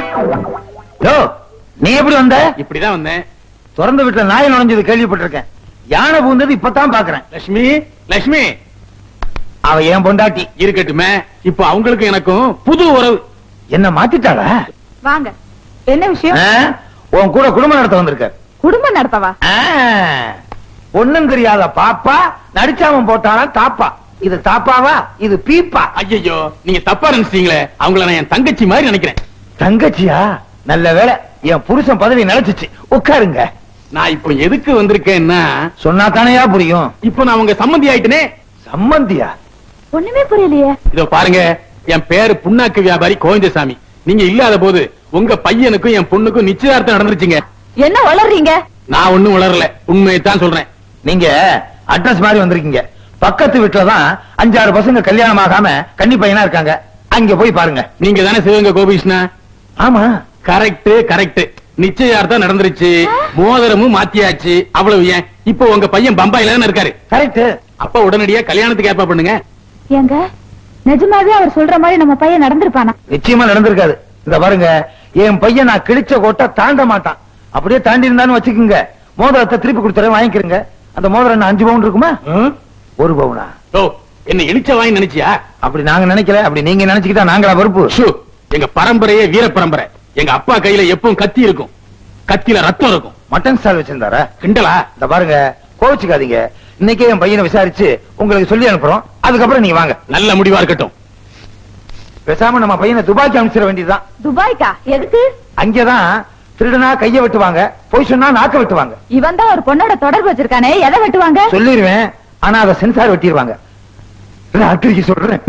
யோ, நீ எப்படி வந்த இப்படிதான் வந்தேன் திறந்த வீட்டுல நாய் நுழைஞ்சது கேள்விப்பட்டிருக்கேன் யானை பூந்தது இப்பதான் பாக்குறேன் லட்சுமி லட்சுமி அவ ஏன் பொண்டாட்டி இருக்கட்டுமே இப்போ அவங்களுக்கும் எனக்கும் புது உறவு என்ன மாத்திட்டாளா வாங்க என்ன விஷயம் ஆ? உன் கூட குடும்பம் நடத்த வந்திருக்க குடும்பம் நடத்தவா ஆ, ஒண்ணும் தெரியாத பாப்பா நடிச்சாமன் போட்டானா தாப்பா இது தாப்பாவா இது பீப்பா ஐயோ நீங்க தப்பா நினைச்சீங்களே அவங்கள நான் என் தங்கச்சி மாதிரி நினைக்கிறேன் தங்கச்சியா நல்ல வேளை என் புருஷன் பதவி நிலைச்சிச்சு உட்காருங்க நான் இப்போ எதுக்கு வந்திருக்கேன்னா சொன்னா தானையா புரியும் இப்போ நான் உங்க சம்மந்தி ஆயிட்டனே சம்மந்தியா ஒண்ணுமே புரியலையே இதோ பாருங்க என் பேரு புண்ணாக்கு வியாபாரி கோவிந்தசாமி நீங்க இல்லாத போது உங்க பையனுக்கும் என் பொண்ணுக்கும் நிச்சயார்த்தம் நடந்துருச்சுங்க என்ன வளர்றீங்க நான் ஒண்ணும் உளரல உண்மையைத்தான் சொல்றேன் நீங்க அட்ரஸ் மாதிரி வந்திருக்கீங்க பக்கத்து வீட்டுல தான் அஞ்சாறு பசங்க கல்யாணம் ஆகாம கன்னி பையனா இருக்காங்க அங்க போய் பாருங்க நீங்க தானே சிவகங்கை கோபிகிருஷ்ணா ஆமா கரெக்ட் கரெக்ட் நிச்சயார்த்தம் நடந்துருச்சு மோதிரமும் மாத்தியாச்சு அவ்வளவு ஏன் இப்போ உங்க பையன் பம்பாயில தானே இருக்காரு கரெக்ட் அப்ப உடனடியா கல்யாணத்துக்கு ஏற்பா பண்ணுங்க ஏங்க நிஜமாவே அவர் சொல்ற மாதிரி நம்ம பையன் நடந்திருப்பானா நிச்சயமா நடந்திருக்காது இந்த பாருங்க என் பையன் நான் கிழிச்ச கோட்டை தாண்ட மாட்டான் அப்படியே தாண்டி இருந்தான்னு வச்சுக்கோங்க மோதிரத்தை திருப்பி கொடுத்துறேன் வாங்கிக்கிறேங்க அந்த மோதிரம் என்ன அஞ்சு பவுன் இருக்குமா ஒரு பவுனா ஓ என்ன இழிச்ச வாங்கி நினைச்சியா அப்படி நாங்க நினைக்கல அப்படி நீங்க நினைச்சுக்கிட்டா நாங்களா பொறுப்பு ஷூ, எங்க பரம்பரையே வீர பரம்பரை எங்க அப்பா கையில எப்பவும் கத்தி இருக்கும் கத்தில ரத்தம் இருக்கும் மட்டன் ஸ்டால் வச்சிருந்தாரா கிண்டலா இந்த பாருங்க கோவிச்சுக்காதீங்க இன்னைக்கே என் பையனை விசாரிச்சு உங்களுக்கு சொல்லி அனுப்புறோம் அதுக்கப்புறம் நீங்க வாங்க நல்ல முடிவா இருக்கட்டும் பேசாம நம்ம பையனை துபாய்க்கு அனுப்பிச்சிட வேண்டியதுதான் துபாய்க்கா எதுக்கு அங்கதான் திருடனா கைய வெட்டுவாங்க பொய் சொன்னா நாக்க வெட்டுவாங்க இவன் தான் ஒரு பொண்ணோட தொடர்பு வச்சிருக்கானே எதை வெட்டுவாங்க சொல்லிருவேன் ஆனா அதை சென்சார் வெட்டிடுவாங்க ராத்திரிக்கு சொல்றேன்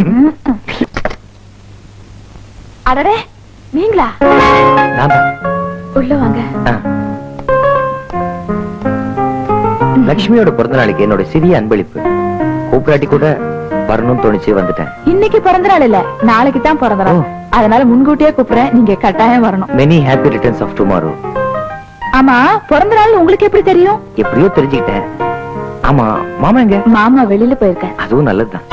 அடடே நீங்களா நான் தான். உள்ள வாங்க ஆ. லக்ஷ்மியோட பிறந்த நாளைக்கு என்னோட சிறிய அன்பளிப்பு கூப்பிடாட்டி கூட வரணும்னு தோணுச்சு வந்துட்டேன் இன்னைக்கு பிறந்த நாள் இல்ல நாளைக்கு தான் பிறந்த நாள் ஓ. அதனால முன்கூட்டியே கூப்பிடுறேன் நீங்க கட்டாயம் வரணும் many happy returns of tomorrow ஆமா பிறந்த நாள் உங்களுக்கு எப்படி தெரியும் எப்படியோ தெரிஞ்சுக்கிட்டேன் ஆமா மாமா எங்க மாமா வெளியில போயிருக்கேன் அதுவும் நல்லதுதான்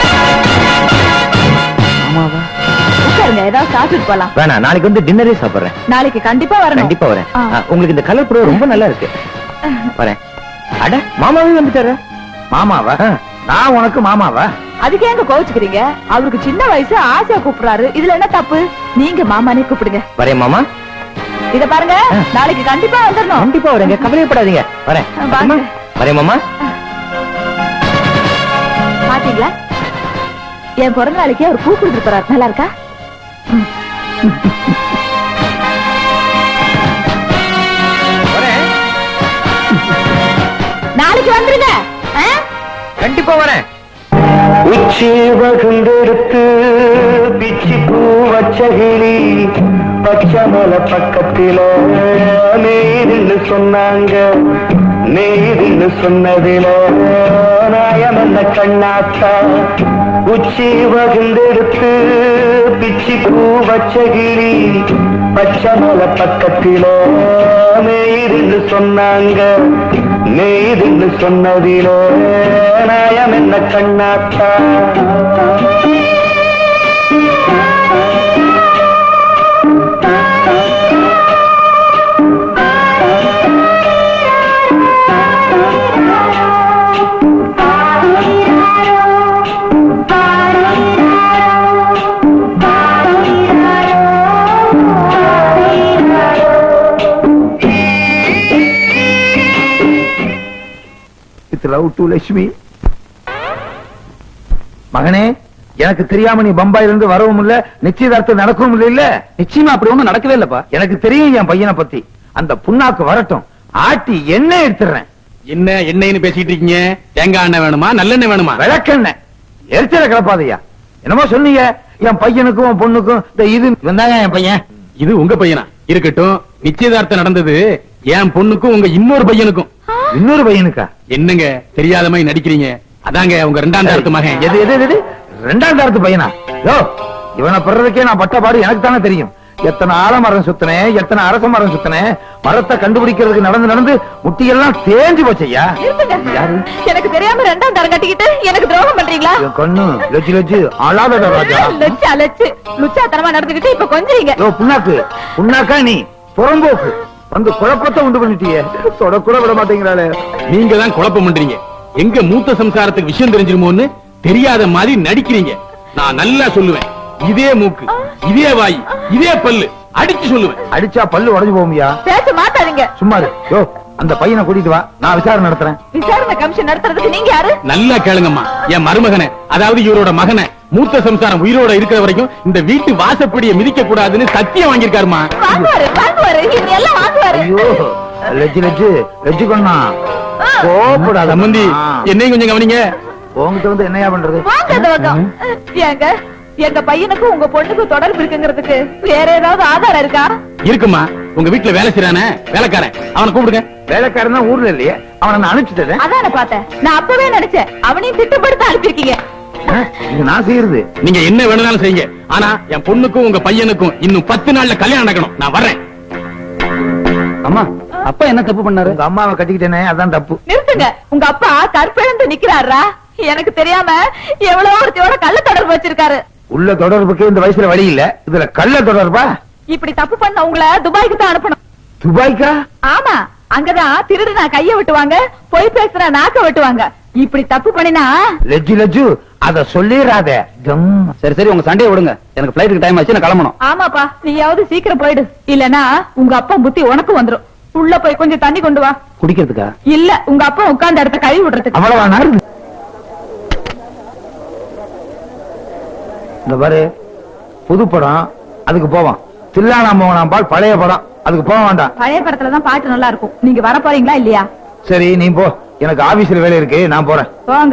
மாமாவா உட்காருங்க ஏதாவது சாப்பிட்டு போலாம் வேணாம் நாளைக்கு வந்து டின்னரே சாப்பிடுறேன் நாளைக்கு கண்டிப்பா வரணும் கண்டிப்பா வரேன் ஆ. ஆ, உங்களுக்கு இந்த கலர் புடவை ரொம்ப நல்லா இருக்கு வரேன் அட மாமாவே வந்துட்டாரு மாமாவா நான் உனக்கு மாமாவா அதுக்கு ஏங்க கோவிச்சுக்கிறீங்க அவருக்கு சின்ன வயசு ஆசையா கூப்பிடுறாரு இதுல என்ன தப்பு நீங்க மாமானே கூப்பிடுங்க வரேன் மாமா இத பாருங்க ஆ. நாளைக்கு கண்டிப்பா வந்துடணும் கண்டிப்பா வரேங்க கவலையப்படாதீங்க வரேன் வாங்க. அம்மா, வரேன் மாமா பாத்தீங்களா என் பிறந்த நாளைக்கு அவர் பூ கொடுத்துட்டு போறாரு நல்லா இருக்கா வரேன் நாளைக்கு வந்துருங்க ஆ? கண்டிப்பா வரேன் உச்சி வகுந்தெடுத்து பிச்சி பூ வச்ச கிளி பச்சை மலை பக்கத்தில மேரின்னு சொன்னாங்க நேரின்னு சொன்னதில நாயம் என்ன கண்ணாத்தா உச்சி வகுந்தெடுத்து பிச்சி பூ வச்ச கிளி பச்சை மலை பக்கத்தில நேரின்னு சொன்னாங்க நேரின்னு சொன்னதில நாயம் என்ன கண்ணாத்தா வித் லவ் டு லட்சுமி மகனே எனக்கு தெரியாம நீ பம்பாயில இருந்து வரவும் இல்ல நிச்சயதார்த்தம் நடக்கவும் இல்ல இல்ல நிச்சயமா அப்படி ஒண்ணும் நடக்கவே இல்லப்பா எனக்கு தெரியும் என் பையனை பத்தி அந்த புண்ணாக்கு வரட்டும் ஆட்டி என்ன எடுத்துறேன் என்ன எண்ணெய்னு பேசிட்டு இருக்கீங்க தேங்காய் எண்ணெய் வேணுமா நல்லெண்ணெய் வேணுமா விளக்கெண்ண எரிச்சல கிளப்பாதையா என்னமோ சொன்னீங்க என் பையனுக்கும் உன் பொண்ணுக்கும் இந்த இது வந்தாங்க என் பையன் இது உங்க பையனா இருக்கட்டும் நிச்சயதார்த்தம் நடந்தது என் பொண்ணுக்கும் உங்க இன்னொரு பையனுக்கும் இன்னொரு பையனுக்கா என்னங்க தெரியாத மாதிரி நடிக்கிறீங்க அதாங்க உங்க ரெண்டாம் தாரத்து மகன் எது எது எது ரெண்டாம் தாரத்து பையனா யோ இவனை பெறதுக்கே நான் பட்ட பாடு எனக்கு தானே தெரியும் எத்தனை ஆலமரம் சுத்தினேன் எத்தனை அரச மரம் சுத்தினேன் மரத்தை கண்டுபிடிக்கிறதுக்கு நடந்து நடந்து முட்டியெல்லாம் தேஞ்சு போச்சையா நிறுத்துங்க யாரு எனக்கு தெரியாம ரெண்டாம் தரம் கட்டிக்கிட்டு எனக்கு துரோகம் பண்றீங்களா என் கண்ணு லட்சு லட்சு அழாதடா ராஜா லட்சா லட்சு லுச்சாத்தனமா நடந்துகிட்டு இப்ப கொஞ்சறீங்க யோ புண்ணாக்கு புண்ணாக்கா நீ புறம்போக்கு வந்து குழப்பத்தை உண்டு பண்ணிட்டியே தொடக்கூட விட மாட்டேங்கிறாளே நீங்க தான் குழப்பம் பண்றீங்க எங்க மூத்த சம்சாரத்துக்கு விஷயம் தெரிஞ்சிருமோன்னு தெரியாத மாதிரி நடிக்கிறீங்க நான் நல்லா சொல்லுவேன் இதே மூக்கு இதே வாய் இதே பல்லு அடிச்சு சொல்லுவேன் அடிச்சா பல்லு உடஞ்சு போகுமியா பேச மாட்டாதீங்க சும்மா இரு. யோ அந்த பையனை கூட்டிட்டு வா நான் விசாரணை நடத்துறேன் விசாரணை கமிஷன் நடத்துறதுக்கு நீங்க யாரு நல்லா கேளுங்கம்மா என் மருமகனை அதாவது இவரோட மகனை மூத்த சம்சாரம் உயிரோட இருக்கிற வரைக்கும் இந்த வீட்டு வாசப்படியை மிதிக்க கூடாதுன்னு சத்தியம் வாங்கியிருக்காருமா வாங்குவாரு வாங்குவாரு இவங்க எல்லாம் வாங்குவாரு ஐயோ லெஜ்ஜு லெஜ்ஜு லெஜ்ஜு கொண்டா கோபப்படாத சம்பந்தி என்னையும் கொஞ்சம் கவனிங்க உங்ககிட்ட வந்து என்னையா பண்றது வாங்க அந்த பக்கம் ஏங்க எங்க பையனுக்கும் உங்க பொண்ணுக்கும் தொடர்பு இருக்குங்கிறதுக்கு வேற ஏதாவது ஆதாரம் இருக்கா இருக்குமா உங்க வீட்டுல வேலை செய்யறானே வேலைக்காரன் அவனை கூப்பிடுங்க வேலைக்காரன் தான் ஊர்ல இல்லையே அவனை நான் அனுப்பிச்சிட்டேன் அதான பார்த்தேன் நான் அப்பவே நினைச்சேன் அவனையும் திட்டப்படுத்த அனுப்பியிருக்கீங்க இது நான் செய்யறது நீங்க என்ன வேணும்னாலும் செய்யுங்க ஆனா என் பொண்ணுக்கும் உங்க பையனுக்கும் இன்னும் பத்து நாள்ல கல்யாணம் நடக்கணும் நான் வர்றேன் அம்மா அப்பா என்ன தப்பு பண்ணாரு உங்க அம்மாவை கட்டிக்கிட்டேனே அதான் தப்பு நிறுத்துங்க உங்க அப்பா கற்பிழந்து நிக்கிறாரா எனக்கு தெரியாம எவ்வளவு ஒருத்தையோட கள்ள தொடர்பு வச்சிருக்காரு உள்ள தொடர்புக்கு இந்த வயசுல வழி இல்ல இதுல கள்ள தொடர்பா இப்படி தப்பு பண்ண உங்களை துபாய்க்கு தான் அனுப்பணும் துபாய்க்கா ஆமா அங்கதான் திருடுனா கைய வெட்டுவாங்க பொய் பேசுனா நாக்க வெட்டுவாங்க இப்படி தப்பு பண்ணினா லெஜ்ஜு லெஜ்ஜு அத சொல்லிடாத கம் சரி சரி உங்க சண்டையை விடுங்க எனக்கு பிளைட்டுக்கு டைம் ஆச்சு நான் கிளம்பணும் ஆமாப்பா நீயாவது சீக்கிரம் போயிடு இல்லனா உங்க அப்பா புத்தி உனக்கு வந்துரும் உள்ள போய் கொஞ்சம் தண்ணி கொண்டு வா குடிக்கிறதுக்கா இல்ல உங்க அப்பா உட்கார்ந்த இடத்த கழுவி விடுறதுக்கு அவ்வளவா நாரு இந்த பாரு புது படம் அதுக்கு போவான் தில்லானா மோகனாம் பால் பழைய படம் அதுக்கு போக வேண்டாம் பழைய படத்துல தான் பாட்டு நல்லா இருக்கும் நீங்க வர போறீங்களா இல்லையா சரி நீ போ எனக்கு ஆபீஸ்ல வேலை இருக்கு நான் போறேன் போங்க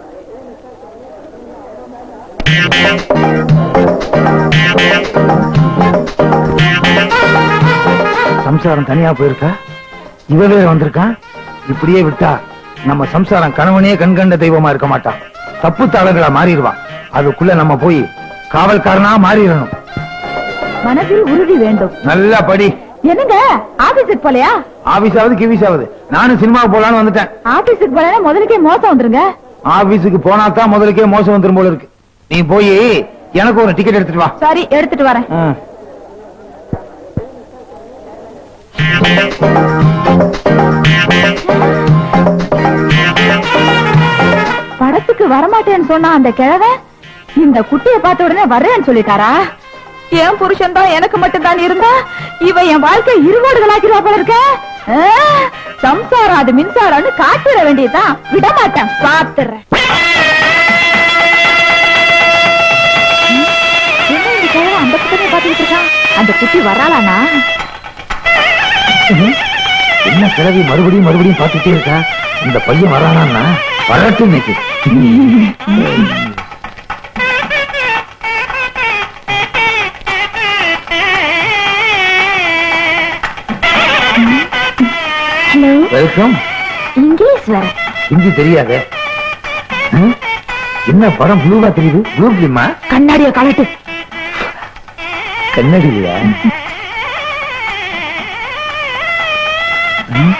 சம்சாரம் தனியா போயிருக்கா இவ வேற வந்திருக்கான் இப்படியே விட்டா நம்ம சம்சாரம் கணவனே கண்கண்ட தெய்வமா இருக்க மாட்டான் தப்பு தாளங்களா மாறிடுவான் அதுக்குள்ள நம்ம போய் காவல்காரனா மாறிடணும் மனதில் உறுதி வேண்டும் நல்லா படி என்னங்க ஆபீஸுக்கு போலையா ஆபீஸாவது கிவிஸாவது நானும் சினிமாவுக்கு போலான்னு வந்துட்டேன் ஆபீஸுக்கு போலனா முதலுக்கே மோசம் வந்துருங்க ஆபீஸுக்கு போனா தான் முதலுக்கே மோசம் வந்துரும் போல இருக்கு நீ போய் எனக்கு ஒரு டிக்கெட் எடுத்துட்டு வா சரி எடுத்துட்டு வரேன் ம். படத்துக்கு வரமாட்டேன்னு சொன்னா அந்த கிழவன் இந்த குட்டிய பார்த்த உடனே வர்றேன்னு சொல்லிட்டாரா என் புருஷன் தான் எனக்கு மட்டும் தான் இருந்தா இவ என் வாழ்க்கை இருவோடுகளாக்கிறா போல இருக்க ஆ, சம்சாரம் அது மின்சாரம்னு காட்டிட வேண்டியதுதான் விட மாட்டேன் பாத்துறேன் என்ன இந்த கிழவன் அந்த பக்கமே பாத்துக்கிட்டு இருக்கான் அந்த குட்டி வராளானா என்ன கிழவி மறுபடியும் மறுபடியும் பார்த்துட்டே இருக்கா இந்த பையன் வரானா வரட்டும் இன்னைக்கு ஹலோ வெல்கம் இங்கிலீஷ் வேற ஹிந்தி தெரியாதே ம்? என்ன படம் ப்ளூவா தெரியுது ப்ளூ பிலிமா கண்ணாடிய கலட்டு கண்ணாடி இல்லையா ம்?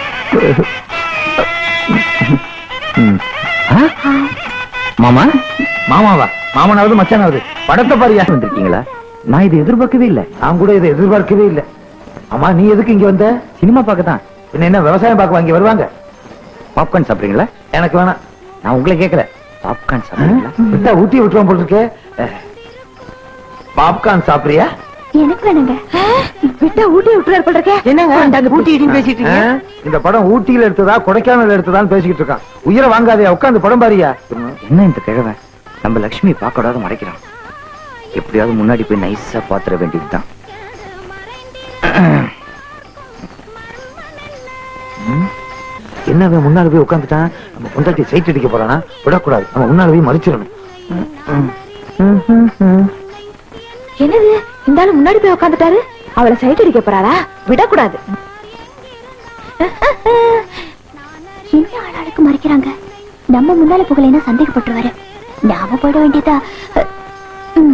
ம். ஆ? மாமா மாமாவா மாமனாவது மச்சானாவது படத்தை பாரியா வந்திருக்கீங்களா நான் இதை எதிர்பார்க்கவே இல்ல நான் கூட இதை எதிர்பார்க்கவே இல்ல அம்மா நீ எதுக்கு இங்க வந்த சினிமா பார்க்க தான் பின்ன என்ன விவசாயம் பார்க்க வாங்கி வருவாங்க பாப்கார்ன் சாப்பிடுறீங்களா எனக்கு வேணாம் நான் உங்களை கேட்கல பாப்கார்ன் சாப்பிடுறீங்களா விட்டா ஊட்டி விட்டுருவோம் போல இருக்கே பாப்கார்ன் சாப்பிடுறியா எனக்கு வேணுங்க விட்டா ஊட்டி விட்டுறாரு போல இருக்கே என்னங்க ஊட்டி இடின்னு பேசிட்டு ஆ? இந்த படம் ஊட்டியில எடுத்ததா கொடைக்கானல் எடுத்ததான்னு பேசிக்கிட்டு இருக்கான் உயிரை வாங்காதே உட்காந்து படம் பாரியா என்ன இந்த கிழவன் நம்ம லக்ஷ்மி பார்க்க மறைக்கிறான் எப்படியாவது முன்னாடி போய் நைஸா பாத்துற வேண்டியதுதான் என்ன அவன் முன்னால போய் உட்காந்துட்டான் நம்ம பொண்டாட்டி சைட் அடிக்க போறானா விடக்கூடாது நம்ம முன்னால போய் மறிச்சிடணும் என்னது இந்த ஆளு முன்னாடி போய் உட்காந்துட்டாரு அவளை சைட் அடிக்க போறாளா விடக்கூடாது என்ன ஆளாளுக்கு மறைக்கிறாங்க நம்ம முன்னால புகழைனா சந்தேகப்பட்டுருவாரு நாம போயிட வேண்டியதா ம்.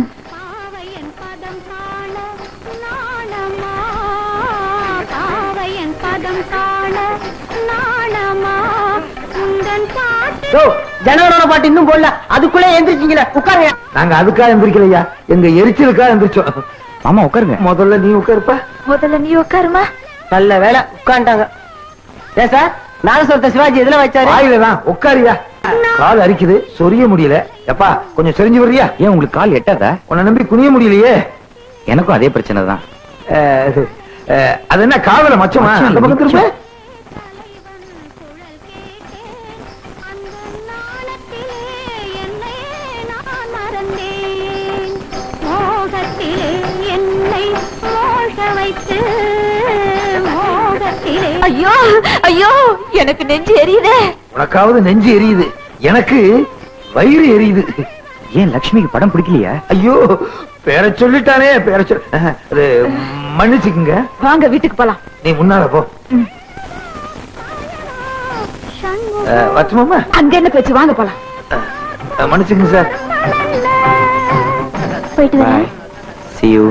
ஜனவரோட பாட்டு இன்னும் போடல அதுக்குள்ளே எந்திரிச்சிங்களே உட்காருங்க நாங்க அதுக்காக எந்திரிக்கலையா எங்க எரிச்சலுக்காக எந்திரிச்சோம் மாமா உட்காருங்க முதல்ல நீ உட்காருப்பா முதல்ல நீ உட்காருமா நல்ல வேலை உட்காந்துட்டாங்க ஏன் சார் நாகஸ்வரத்தை சிவாஜி எதுல வச்சாரு வாயில தான் உட்காரியா கால் அரிக்குது சொரிய முடியல எப்பா கொஞ்சம் செறிஞ்சு வர்றியா ஏன் உங்களுக்கு கால் எட்டாதா உன்னை நம்பி குனிய முடியலையே எனக்கும் அதே பிரச்சனை தான் அஹ், அஹ், அது என்ன காதல மச்சமா மச்சம் அந்த பக்கம் திரும்ப ஐயோ ஐயோ எனக்கு நெஞ்சு எரியுதே உனக்காவது நெஞ்சு எரியுது எனக்கு வயிறு எரியுது ஏன் லக்ஷ்மிக்கு படம் பிடிக்கலையா ஐயோ பேர சொல்லிட்டானே பேர சொல் அஹ், அது மன்னிச்சுக்குங்க வாங்க வீட்டுக்கு போலாம் நீ முன்னால போ அஹ், வச்சுமாமா அங்க என்ன பேச்சு வாங்க போலாம் அஹ், மன்னிச்சுக்குங்க சார் போயிட்டு வரேன் see you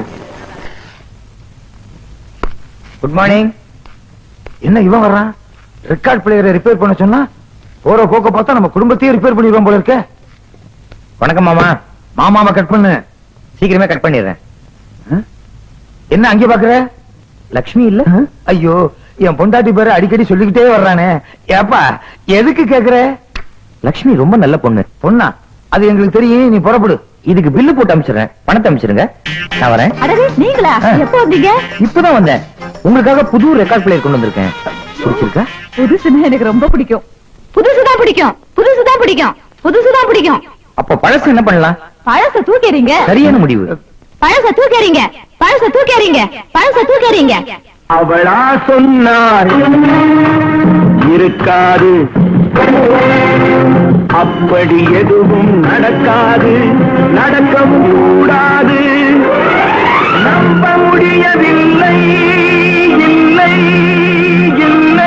குட் மார்னிங் என்ன இவன் வர்றான் ரெக்கார்ட் பிளேயரை ரிப்பேர் பண்ண சொன்னா போற போக்க பார்த்தா நம்ம குடும்பத்தையே ரிப்பேர் பண்ணிடுவோம் போல இருக்க வணக்கம் மாமா மாமாவை கட் பண்ணு சீக்கிரமே கட் பண்ணிடுறேன் என்ன அங்கே பாக்குற லக்ஷ்மி இல்ல அஹ், ஐயோ என் பொண்டாட்டி பேரை அடிக்கடி சொல்லிக்கிட்டே வர்றானே ஏப்பா எதுக்கு கேக்குற லக்ஷ்மி ரொம்ப நல்ல பொண்ணு பொண்ணா அது எங்களுக்கு தெரியும் நீ புறப்படு இதுக்கு பில்லு போட்டு அனுப்பிச்சிடுறேன் பணத்தை அனுப்பிச்சிருங்க நான் வரேன் அடகு நீங்களா ஆ. எப்போ வந்தீங்க இப்பதான் வந்தேன் உங்களுக்காக புது ரெக்கார்ட் பிளேயர் கொண்டு வந்திருக்கேன் பிடிச்சிருக்கா புதுசுன்னா எனக்கு ரொம்ப பிடிக்கும் புதுசுதான் பிடிக்கும் புதுசுதான் பிடிக்கும் புதுசுதான் பிடிக்கும் அப்போ பழசு என்ன பண்ணலாம் பழச தூக்கிறீங்க சரியான முடிவு பழச தூக்கிறீங்க பழச தூக்கிறீங்க பழச தூக்கிறீங்க அவளா சொன்னார் இருக்காது அப்படி எதுவும் நடக்காது நடக்கவும் கூடாது நம்ப முடியவில்லை இல்லை இல்லை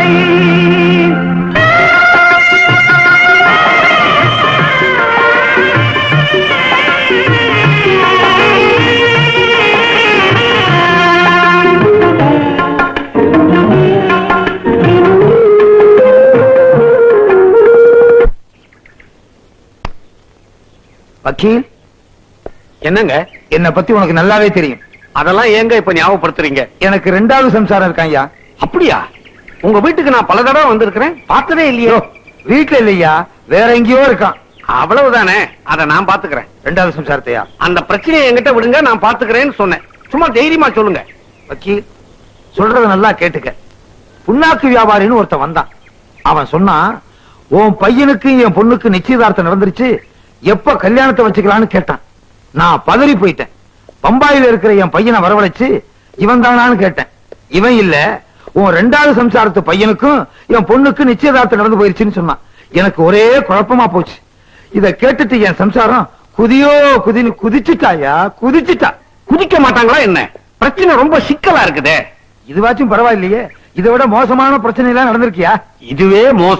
வக்கீல் என்னங்க என்ன பத்தி உனக்கு நல்லாவே தெரியும் அதெல்லாம் ஏங்க இப்ப ஞாபகப்படுத்துறீங்க எனக்கு ரெண்டாவது சம்சாரம் இருக்கான்யா அப்படியா உங்க வீட்டுக்கு நான் பல தடவை வந்திருக்கிறேன் பார்த்ததே இல்லையோ ஐயோ வீட்டுல இல்லையா வேற எங்கேயோ இருக்கான் அவ்வளவுதானே அத நான் பாத்துக்கிறேன் ரெண்டாவது சம்சாரத்தையா அந்த பிரச்சனையை என்கிட்ட விடுங்க நான் பாத்துக்கிறேன்னு சொன்னேன் சும்மா தைரியமா சொல்லுங்க வக்கீல் சொல்றத நல்லா கேட்டுக்க புண்ணாக்கு வியாபாரின்னு ஒருத்தன் வந்தான் அவன் சொன்னான் உன் பையனுக்கு என் பொண்ணுக்கு நிச்சயதார்த்தம் நடந்துருச்சு எப்ப கல்யாணத்தை வச்சுக்கலான்னு கேட்டான் நான் பதறி போயிட்டேன் பம்பாயில இருக்கிற என் பையனை வரவழைச்சு இவன் தானான்னு கேட்டேன் இவன் இல்ல உன் ரெண்டாவது சம்சாரத்து பையனுக்கும் என் பொண்ணுக்கு நிச்சயதார்த்தம் நடந்து போயிருச்சுன்னு சொன்னான் எனக்கு ஒரே குழப்பமா போச்சு இத கேட்டுட்டு என் சம்சாரம் குதியோ குதின்னு குதிச்சுட்டாயா குதிச்சுட்டா குதிக்க மாட்டாங்களா என்ன பிரச்சனை ரொம்ப சிக்கலா இருக்குதே இதுவாச்சும் பரவாயில்லையே இதை விட மோசமான பிரச்சனை எல்லாம் நடந்திருக்கியா இதுவே மோசம்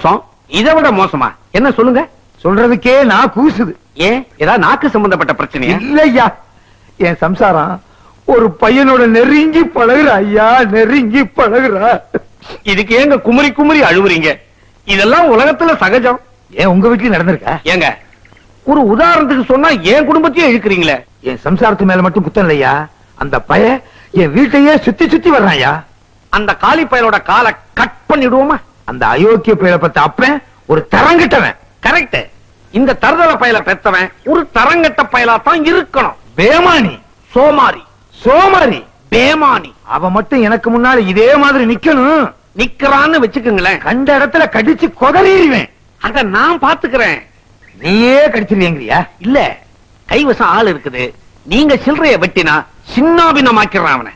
இதை விட மோசமா என்ன சொல்லுங்க சொல்றதுக்கே நான் கூசுது ஏன் ஏதாவது நாக்கு சம்பந்தப்பட்ட பிரச்சனையா இல்லையா என் சம்சாரம் ஒரு பையனோட நெருங்கி பழகுறா ஐயா நெருங்கி பழகுறா இதுக்கு ஏங்க குமரி குமரி அழுவுறீங்க இதெல்லாம் உலகத்துல சகஜம் ஏன் உங்க வீட்டுல நடந்திருக்கா ஏங்க ஒரு உதாரணத்துக்கு சொன்னா என் குடும்பத்தையே இழுக்கிறீங்களே என் சம்சாரத்து மேல மட்டும் குத்தம் இல்லையா அந்த பய என் வீட்டையே சுத்தி சுத்தி வர்றான் ஐயா அந்த காலி பயலோட காலை கட் பண்ணிடுவோமா அந்த அயோக்கிய பயலை பத்த அப்பன் ஒரு தரங்கிட்டவன் கரெக்ட் இந்த தருதல பயல பெத்தவன் ஒரு தரங்கட்ட பயலா தான் இருக்கணும் பேமானி சோமாரி சோமாரி பேமானி அவ மட்டும் எனக்கு முன்னால இதே மாதிரி நிக்கணும் நிக்கிறான்னு வச்சுக்குங்களேன் கண்ட இடத்துல கடிச்சு கொதறிடுவேன் அத நான் பாத்துக்கிறேன் நீயே கடிச்சிருவீங்கறியா இல்ல கைவசம் ஆள் இருக்குது நீங்க சில்லறைய வெட்டினா சின்னாபின்னமாக்கிறான் அவனை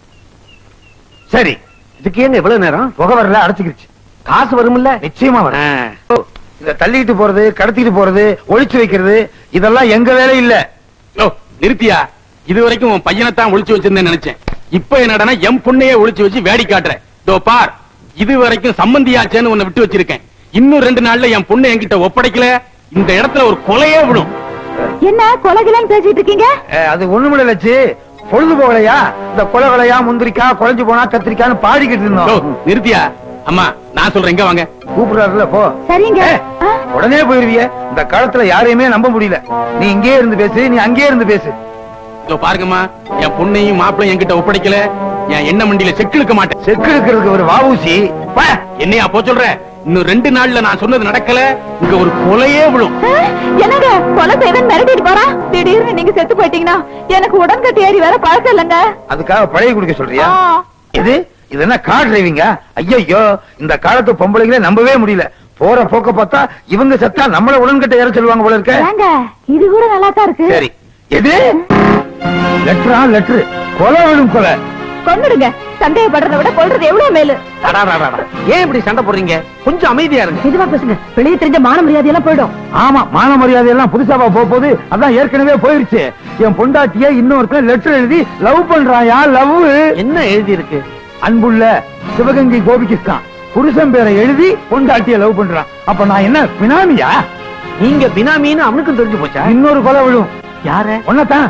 சரி இதுக்கு ஏங்க இவ்வளவு நேரம் புகை வரல அடைச்சுக்கிருச்சு காசு வரும்ல நிச்சயமா வர ஆ. இத தள்ளிட்டு போறது கடத்திட்டு போறது ஒளிச்சு வைக்கிறது இதெல்லாம் எங்க வேலை இல்ல ஓ, நிறுத்தியா இது வரைக்கும் உன் பையனைத்தான் ஒளிச்சு வச்சிருந்தேன்னு நினைச்சேன் இப்ப என்னடா என் பொண்ணையே ஒளிச்சு வச்சு வேடி காட்டுறேன் இதோ பார் இது வரைக்கும் சம்பந்தியாச்சேன்னு உன்னை விட்டு வச்சிருக்கேன் இன்னும் ரெண்டு நாள்ல என் பொண்ணு என்கிட்ட ஒப்படைக்கல இந்த இடத்துல ஒரு கொலையே விடும் என்ன கொலகிலன்னு பேசிட்டு இருக்கீங்க அஹ், அது ஒண்ணுமில்ல லட்சு பொழுது போகலையா இந்த கொலை கொலையா முந்திரிக்காய் குழஞ்சு போனா கத்திரிக்கான்னு பாடிக்கிட்டு ஓ, இருந்தோம் நிறுத்தியா அம்மா நான் சொல்றேன் இங்க வாங்க கூப்பிடுறாருல போ சரிங்க ஏய், ஆ, உடனே போயிருவிய இந்த காலத்துல யாரையுமே நம்ப முடியல நீ இங்கே இருந்து பேசு நீ அங்கே இருந்து பேசு இதோ பாருங்கம்மா என் பொண்ணையும் மாப்பிளையும் என்கிட்ட ஒப்படைக்கல என் எண்ணெய் மண்டியில செக்கு இழுக்க மாட்டேன் செக்கு எடுக்கிறதுக்கு ஒரு வாவூசி பா, என்னையா போ சொல்ற இன்னும் ரெண்டு நாள்ல நான் சொன்னது நடக்கல இங்க ஒரு கொலையே விழும் ஆ, என்னங்க கொலை செய்வன் மிரட்டிட்டு போறா திடீர்னு நீங்க செத்து போயிட்டீங்கன்னா எனக்கு உடன்கட்டு ஏறி வேற பழக்கம் இல்லைங்க அதுக்காக பழைய குடிக்க சொல்றியா ஆ. இது இது என்ன கார் டிரைவிங்கா ஐயோ இந்த காலத்து பொம்பளைங்களே நம்பவே முடியல போற போக்க பார்த்தா இவங்க செத்தா நம்மள உடன்கிட்ட ஏற சொல்லுவாங்க போல இருக்க ஏங்க இது கூட நல்லா தான் இருக்கு சரி எது லெட்டரா லெட்டர் கொலை விடும் கொலை கொன்னுடுங்க சந்தேகப்படுறதை விட கொல்றது எவ்வளவு மேலு அடாடாடாடா. ஏன் இப்படி சண்டை போடுறீங்க கொஞ்சம் அமைதியா இருங்க மெதுவா பேசுங்க வெளியே தெரிஞ்ச மான மரியாதை எல்லாம் போயிடும் ஆமா மான மரியாதை எல்லாம் புதுசாவா போக போகுது அதான் ஏற்கனவே போயிருச்சு என் பொண்டாட்டிய இன்னொருத்தன் லெட்டர் எழுதி லவ் பண்றாயா லவ் என்ன எழுதி இருக்கு அன்புள்ள சிவகங்கை கோபிகிருஷ்ணன் புருஷன் பேரை எழுதி பொண்டாட்டிய லவ் பண்றான் அப்ப நான் என்ன பினாமியா நீங்க பினாமின்னு அவனுக்கும் தெரிஞ்சு போச்சா இன்னொரு கொலை விழும் யார ஒன்னதான்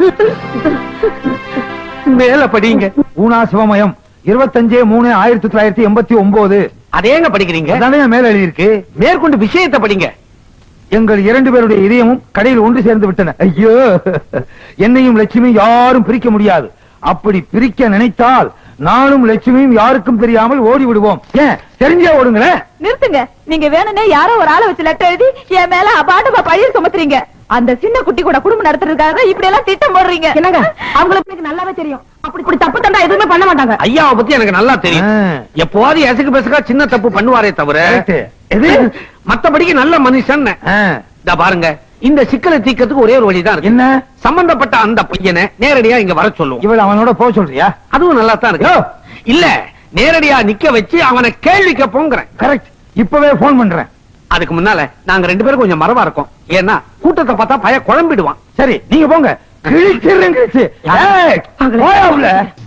மேல படிங்க ஊனா சிவமயம் இருபத்தஞ்சு மூணு ஆயிரத்தி தொள்ளாயிரத்தி எண்பத்தி ஒன்பது அதேங்க படிக்கிறீங்க அதானே மேல எழுதியிருக்கு மேற்கொண்டு விஷயத்தை படிங்க எங்கள் இரண்டு பேருடைய இதயமும் கடையில் ஒன்று சேர்ந்து விட்டன ஐயோ என்னையும் லட்சுமியும் யாரும் பிரிக்க முடியாது அப்படி பிரிக்க நினைத்தால் நானும் லட்சுமியும் யாருக்கும் தெரியாமல் ஓடி விடுவோம் ஏன் தெரிஞ்சே ஓடுங்களேன் நிறுத்துங்க நீங்க வேணும்னே யாரோ ஒரு ஆளை வச்சு லெட்டர் எழுதி என் மேல அபாண்டமா பழிய சுமத்துறீங்க அந்த சின்ன குட்டி கூட குடும்பம் நடத்துறதுக்காக இப்படி எல்லாம் திட்டம் போடுறீங்க என்னங்க அவங்களுக்கு எனக்கு நல்லாவே தெரியும் அப்படி இப்படி தப்பு தண்டா எதுவுமே பண்ண மாட்டாங்க ஐயாவை பத்தி எனக்கு நல்லா தெரியும் ஆ. எப்போது எசக்கு பெசக்கா சின்ன தப்பு பண்ணுவாரே தவிர Correct. எது? மத்தபடிக்கு நல்ல மனுஷன் ஆ, இதா பாருங்க இந்த சிக்கலை தீர்க்கறதுக்கு ஒரே ஒரு வழிதான் இருக்கு என்ன சம்பந்தப்பட்ட அந்த பையனை நேரடியா இங்க வர சொல்லுவோம் இவள் அவனோட போக சொல்றியா அதுவும் நல்லா தான் இருக்கு யோ. இல்ல நேரடியா நிக்க வச்சு அவனை கேள்வி கேட்போங்கிறேன் கரெக்ட் இப்பவே போன் பண்றேன் அதுக்கு முன்னால நாங்க ரெண்டு பேரும் கொஞ்சம் மரவா இருக்கோம் ஏன்னா கூட்டத்தை பார்த்தா பய குழம்பிடுவான் சரி நீங்க போங்க கிழிச்சிடுறேன் கிழிச்சு ஏய், போயா உள்ள.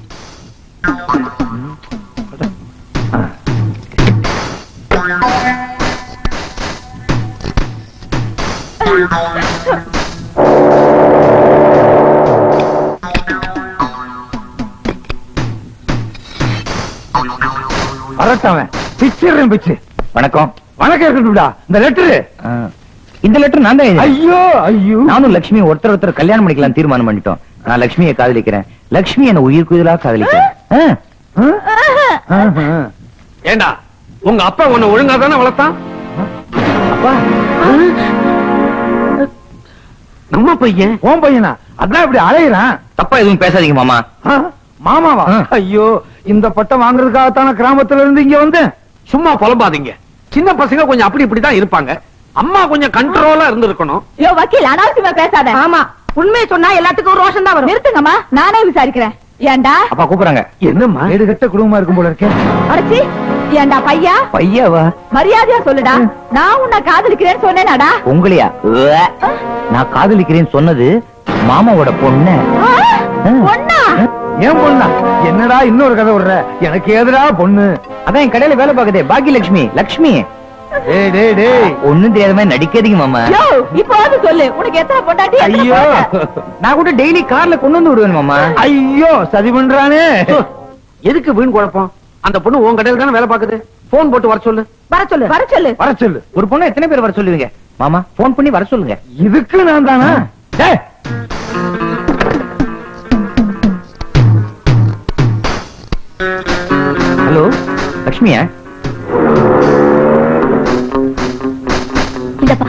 வரட்டவன் பிச்சிடுறேன் பிச்சு வணக்கம் வணக்கம் இருக்கட்டும்டா இந்த லெட்டரு ஆ, இந்த லெட்டர் நான் தான் எழுதினேன். ஐயோ ஐயோ நானும் லட்சுமி ஒருத்தர் ஒருத்தர் கல்யாணம் பண்ணிக்கலாம் தீர்மானம் பண்ணிட்டோம் நான் லட்சுமியை காதலிக்கிறேன் லட்சுமி என்ன உயிர் குயிலா காதலிக்கிறேன் ஆ, ஆஹா. ஏண்டா உங்க அப்பா உன்னை ஒழுங்கா தானே வளர்த்தான் அப்பா நம்ம பையன் உன் பையனா அதான் இப்படி அலையிறான் தப்பா எதுவும் பேசாதீங்க மாமா ஆ, மாமாவா ஆ. ஐயோ இந்த பட்டம் வாங்குறதுக்காகத்தான கிராமத்துல இருந்து இங்க வந்தேன் சும்மா புலம்பாதீங்க சின்ன பசங்க கொஞ்சம் அப்படி இப்படிதான் இருப்பாங்க அம்மா கொஞ்சம் கண்ட்ரோலா இருந்திருக்கணும் யோ வக்கீல் அனாவசியமா பேசாத ஆமா உண்மையை சொன்னா எல்லாத்துக்கும் ரோஷம் தான் வரும் நிறுத்துங்கம்மா நானே விசாரிக்கிறேன் ஏண்டா அப்பா கூப்பிடுறாங்க என்னம்மா வீடு கட்ட குடும்பமா இருக்கும் போல இருக்கேன் அடைச்சி ஏண்டா பையா பையாவா மரியாதையா சொல்லுடா நான் உன்னை காதலிக்கிறேன்னு சொன்னேனாடா உங்களையா உவ்வே. நான் காதலிக்கிறேன்னு சொன்னது மாமாவோட பொண்ணு ஆ, பொண்ணா ஏன் பொண்ணா என்னடா இன்னொரு கதை விடுற எனக்கு எதிரா பொண்ணு அதான் என் கடையில வேலை பார்க்குதே பாக்கியலட்சுமி லட்சுமி டேய் டேய் டேய் ஒண்ணும் தெரியாத மாதிரி நடிக்காதீங்க மாமா யோ இப்போது சொல்லு உனக்கு எத்தனை பொண்டாட்டி எத்தனை ஐயோ பொண்ணு? நான் கூட டெய்லி கார்ல கொண்டு வந்து விடுவேன் மாமா ஐயோ சதி பண்றானே எதுக்கு வீண் குழப்பம் அந்த பொண்ணு உன் கடையில் தானே வேலை பாக்குது போன் போட்டு வர சொல்லு வர சொல்லு வர சொல்லு வர சொல்லு ஒரு பொண்ணு எத்தனை பேர் வர சொல்லுவீங்க மாமா போன் பண்ணி வர சொல்லுங்க இதுக்கு நான் தானா டேய் ஹலோ லக்ஷ்மியா இந்தப்பா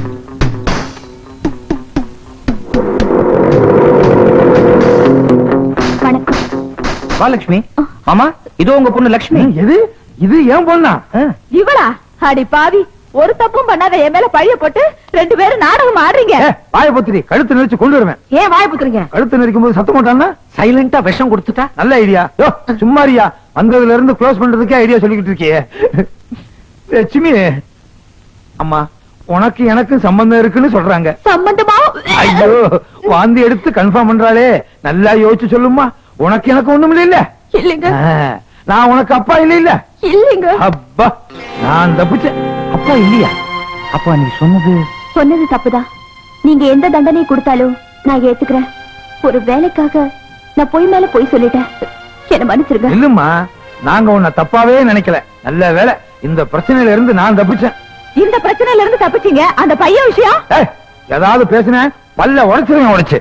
வணக்கம் வா லக்ஷ்மி மாமா இதோ உங்க பொண்ணு லக்ஷ்மி ம், எது இது ஏன் பொண்ணா ஆ. இவளா அடி பாவி ஒரு தப்பும் பண்ணாத என் மேல பழிய போட்டு ரெண்டு பேரும் நாடகம் ஆடுறீங்க ஏ, வாயை பொத்திரி கழுத்து நெரிச்சு கொண்டு வருவேன் ஏன் வாய் புத்துறீங்க கழுத்து நெரிக்கும் போது சத்தம் போட்டான்னா சைலண்டா விஷம் கொடுத்துட்டா நல்ல ஐடியா யோ சும்மாரியா வந்ததுல இருந்து க்ளோஸ் பண்றதுக்கே ஐடியா சொல்லிக்கிட்டு இருக்கியே லட்சுமி அம்மா உனக்கு எனக்கு சம்பந்தம் இருக்குன்னு சொல்றாங்க சம்பந்தமா ஐயோ வாந்தி எடுத்து கன்ஃபார்ம் பண்றாளே நல்லா யோசிச்சு சொல்லுமா உனக்கு எனக்கு ஒண்ணும் இல்ல இல்லைங்க நான் உனக்கு அப்பா இல்ல இல்ல இல்லைங்க அப்பா நான் தப்பிச்சேன் அப்பா இல்லையா அப்பா நீ சொன்னது சொன்னது தப்புதான் நீங்க எந்த தண்டனை கொடுத்தாலும் நான் ஏத்துக்கிறேன் ஒரு வேலைக்காக நான் பொய் மேல பொய் சொல்லிட்டேன் என்ன மன்னிச்சிருங்க இல்லம்மா நாங்க உன்னை தப்பாவே நினைக்கல நல்ல வேலை இந்த பிரச்சனையில இருந்து நான் தப்பிச்சேன் இந்த பிரச்சனையில இருந்து தப்பிச்சீங்க அந்த பையன் விஷயம் ஏய், ஏதாவது பேசினேன் பல்ல உடைச்சிருவேன் உடைச்சு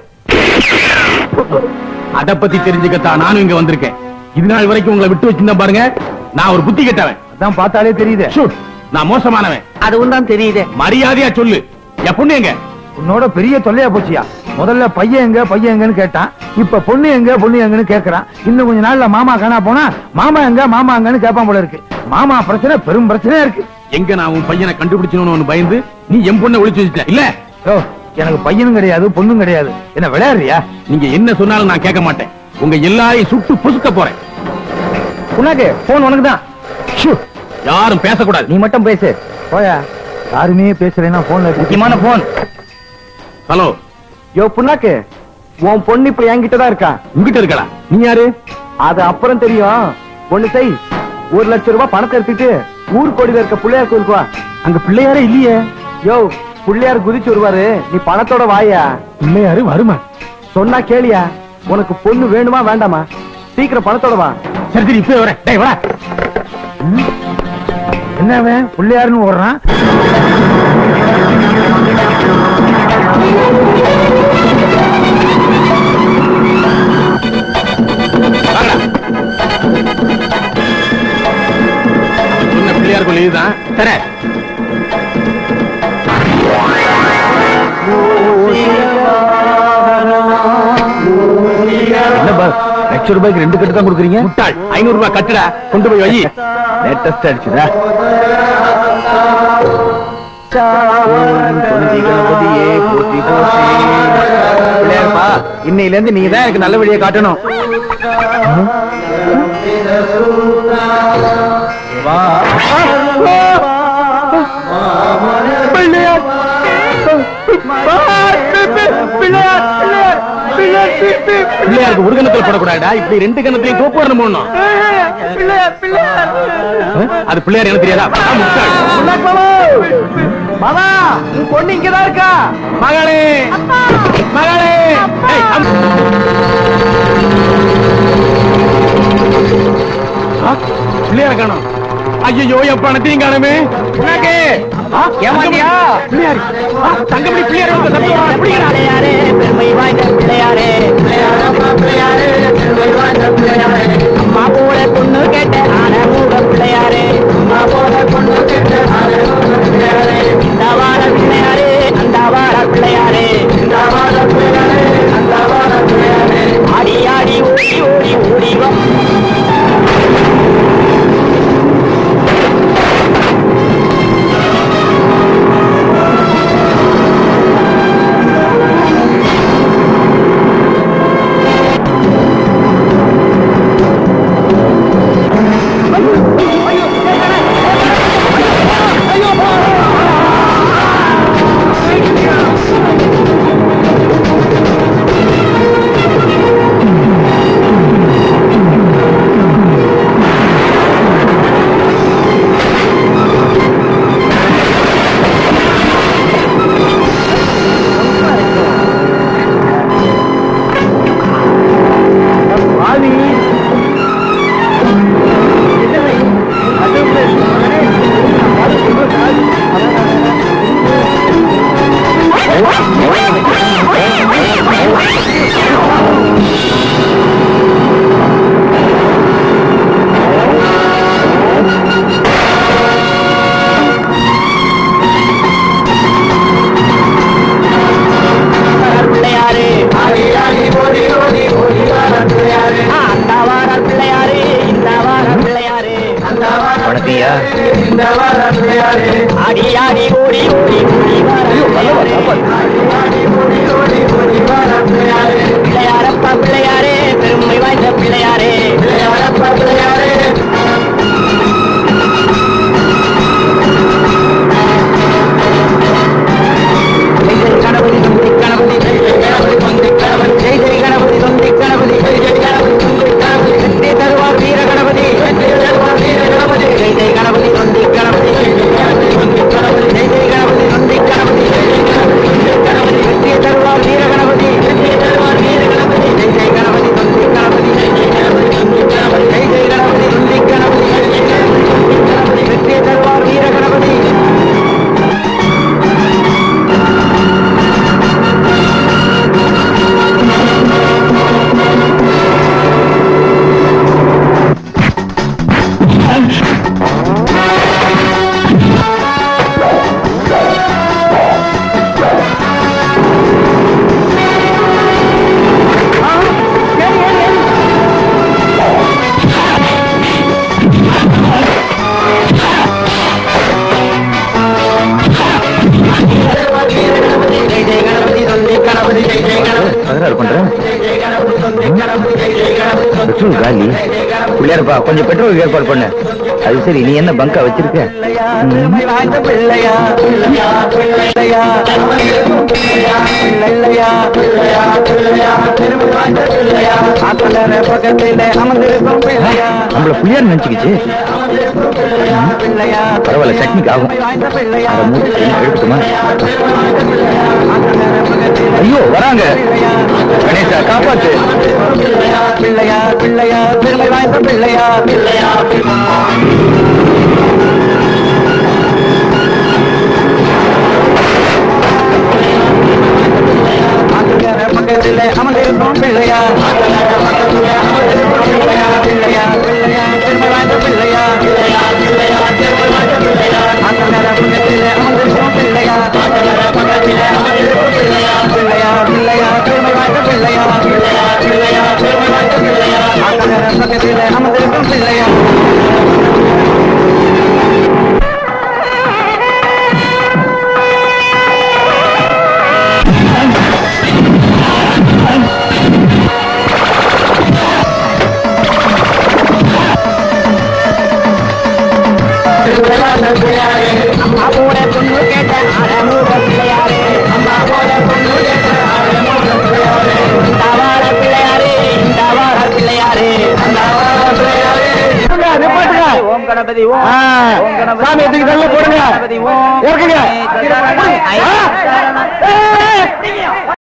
அத பத்தி தெரிஞ்சுக்கத்தான் நானும் இங்க வந்திருக்கேன் இது நாள் வரைக்கும் உங்களை விட்டு வச்சிருந்தேன் பாருங்க நான் ஒரு புத்தி கெட்டவன் அதான் பார்த்தாலே தெரியுது ஷூட் நான் மோசமானவன் அதுவும் தான் தெரியுதே மரியாதையா சொல்லு என் பொண்ணு எங்க உன்னோட பெரிய தொல்லையா போச்சியா முதல்ல பையன் எங்க பையன் எங்கன்னு கேட்டான் இப்ப பொண்ணு எங்க பொண்ணு எங்கன்னு கேக்குறான் இன்னும் கொஞ்ச நாள்ல மாமா காணா போனா மாமா எங்க மாமா எங்கன்னு கேட்பான் போல இருக்கு மாமா பிரச்சனை பெரும் பிரச்சனையா இருக்கு எங்க நான் உன் பையனை கண்டுபிடிச்சணும்னு பயந்து நீ என் பொண்ணை ஒளிச்சு வச்சுட்ட இல்ல யோ எனக்கு பையனும் கிடையாது பொண்ணும் கிடையாது என்ன விளையாடுறியா நீங்க என்ன சொன்னாலும் நான் கேட்க மாட்டேன் உங்க எல்லாரையும் சுட்டு பொசுக்க போறேன் உனக்கு போன் உனக்கு தான் ஷூ, யாரும் பேசக்கூடாது நீ மட்டும் பேசு போயா யாருமே பேசலைன்னா போன்ல முக்கியமான போன் ஹலோ யோ புண்ணாக்கு உன் பொண்ணு இப்ப என்கிட்ட தான் இருக்கா உங்ககிட்ட இருக்கடா நீ யாரு அது அப்புறம் தெரியும் ஒண்ணு செய் ஒரு லட்சம் ரூபாய் பணத்தை எடுத்துட்டு ஊர் கோடியில இருக்க பிள்ளையார் கோயிலுக்கு வா அங்க பிள்ளையாரே இல்லையே யோ பிள்ளையார் குதிச்சு வருவாரு நீ பணத்தோட வாயா பிள்ளையாரு வருமா சொன்னா கேளியா உனக்கு பொண்ணு வேணுமா வேண்டாமா சீக்கிரம் பணத்தோட வா சரி சரி இப்பவே வரேன் டேய் வா என்ன அவன் பிள்ளையாருன்னு ஓடுறான் வாங்கடா. சொன்ன பிள்ளையார் கோயில் இதுதான் தர என்ன பாஸ் லட்சம் ரூபாய்க்கு ரெண்டு கட்டு தான் கொடுக்குறீங்க முட்டாள் ஐநூறு ரூபாய் கட்டுடா கொண்டு போய் வை லேட்டஸ்ட் அடிச்சுதா பிள்ளையார்ப்பா இன்னையில இருந்து நீங்க தான் எனக்கு நல்ல வழியை காட்டணும் பிள்ளையாருக்கு ஒரு கணத்துல போடக்கூடாதா இப்படி ரெண்டு கணத்திலையும் தோப்பு வரணும் போடணும் அது பிள்ளையார் எனக்கு தெரியாதா ஆ, முட்டாள். மாமா உன் பொண்ணு இங்கதான் இருக்கா மகளே மகளே ஏய், அம்- ஆ, பிள்ளையார காணோம் ஐயோ என் பணத்தையும் காணுமே உனக்கு ஏமாண்டியா பிள்ளையார் ஆ, தங்கமணி பிள்ளையார் வந்து சத்தம் வர, பிடிக்கிறா. பெருமை வாய்ந்த பிள்ளையாரே பிள்ளையாரே பெருமை வாய்ந்த பிள்ளையாரே அம்மா போல பொண்ணு கேட்ட ஆனமூக பிள்ளையாரே அம்மா போல பொண்ணு கேட்ட ஆனமூக பிள்ளையாரே இந்த வார பிள்ளையாரே அந்த வார பிள்ளையாரே இந்த வார பிள்ளையாரே அந்த வார பிள்ளையாரே ஆடி ஆடி ஓடி ஓடி ஓடி வா சரிப்பா கொஞ்சம் பெட்ரோல் ஏற்பாடு பண்ணு அது சரி நீ என்ன பங்கா வச்சிருக்க ம். வாய்ந்த பிள்ளையா பிள்ளையா பிள்ளையா பிள்ளையா பிள்ளையா பிள்ளையா பெருமை வாய்ந்த பிள்ளையா ஆத்தலர பக்கத்திலே அமர்ந்திருக்கும் பிள்ளையா நம்மள புள்ளியார் நினைச்சுக்கிச்சு பிள்ளையா பரவாயில்ல டெக்னிக் ஆகும் வாய்ந்த பிள்ளையா அதை மூடி எடுக்கட்டுமா ஐயோ வராங்க கணேசா காப்பாத்து பிள்ளையா பிள்ளையா பிள்ளையா பெருமை வாய்ந்த பிள்ளையா பிள்ளையா ஆத்தலர பக்கத்திலே அமர்ந்திருக்கும் பிள்ளையா பிள்ளையா பிள்ளையா பெருமை வாய்ந்த பிள்ளையா பிள்ளையா பிள்ளையா பெருமை வாய்ந்த பிள்ளையா ஆத்தலர பக்கத்திலே அமர்ந்திருக்கும் பிள்ளையா ஆத்தலர பக்கத்திலே அமர்ந்திருக்கும் பிள்ளையா பிள்ளையா பிள்ளையா பெருமை வாய்ந்த பிள்ளையா பிள்ளையா பிள்ளையா பெருமை வாய்ந்த பிள்ளையா ஆத்தலர பக்கத்திலே அமர்ந்திருக்கும் பிள்ளையா அம்மா போல பொண்ணு கேட்ட அழமுக பிள்ளையாரே அம்மா போல பொண்ணு கேட்ட அழமுக பிள்ளையாரே தவார பிள்ளையாரே தவார பிள்ளையாரே தவார பிள்ளையாரே ஓம் கணபதி ஓம் ஓம் கணபதி சாமி தூக்கி தள்ள போடுங்க கணபதி ஓம் இறக்குங்க. ஐ, ஆ.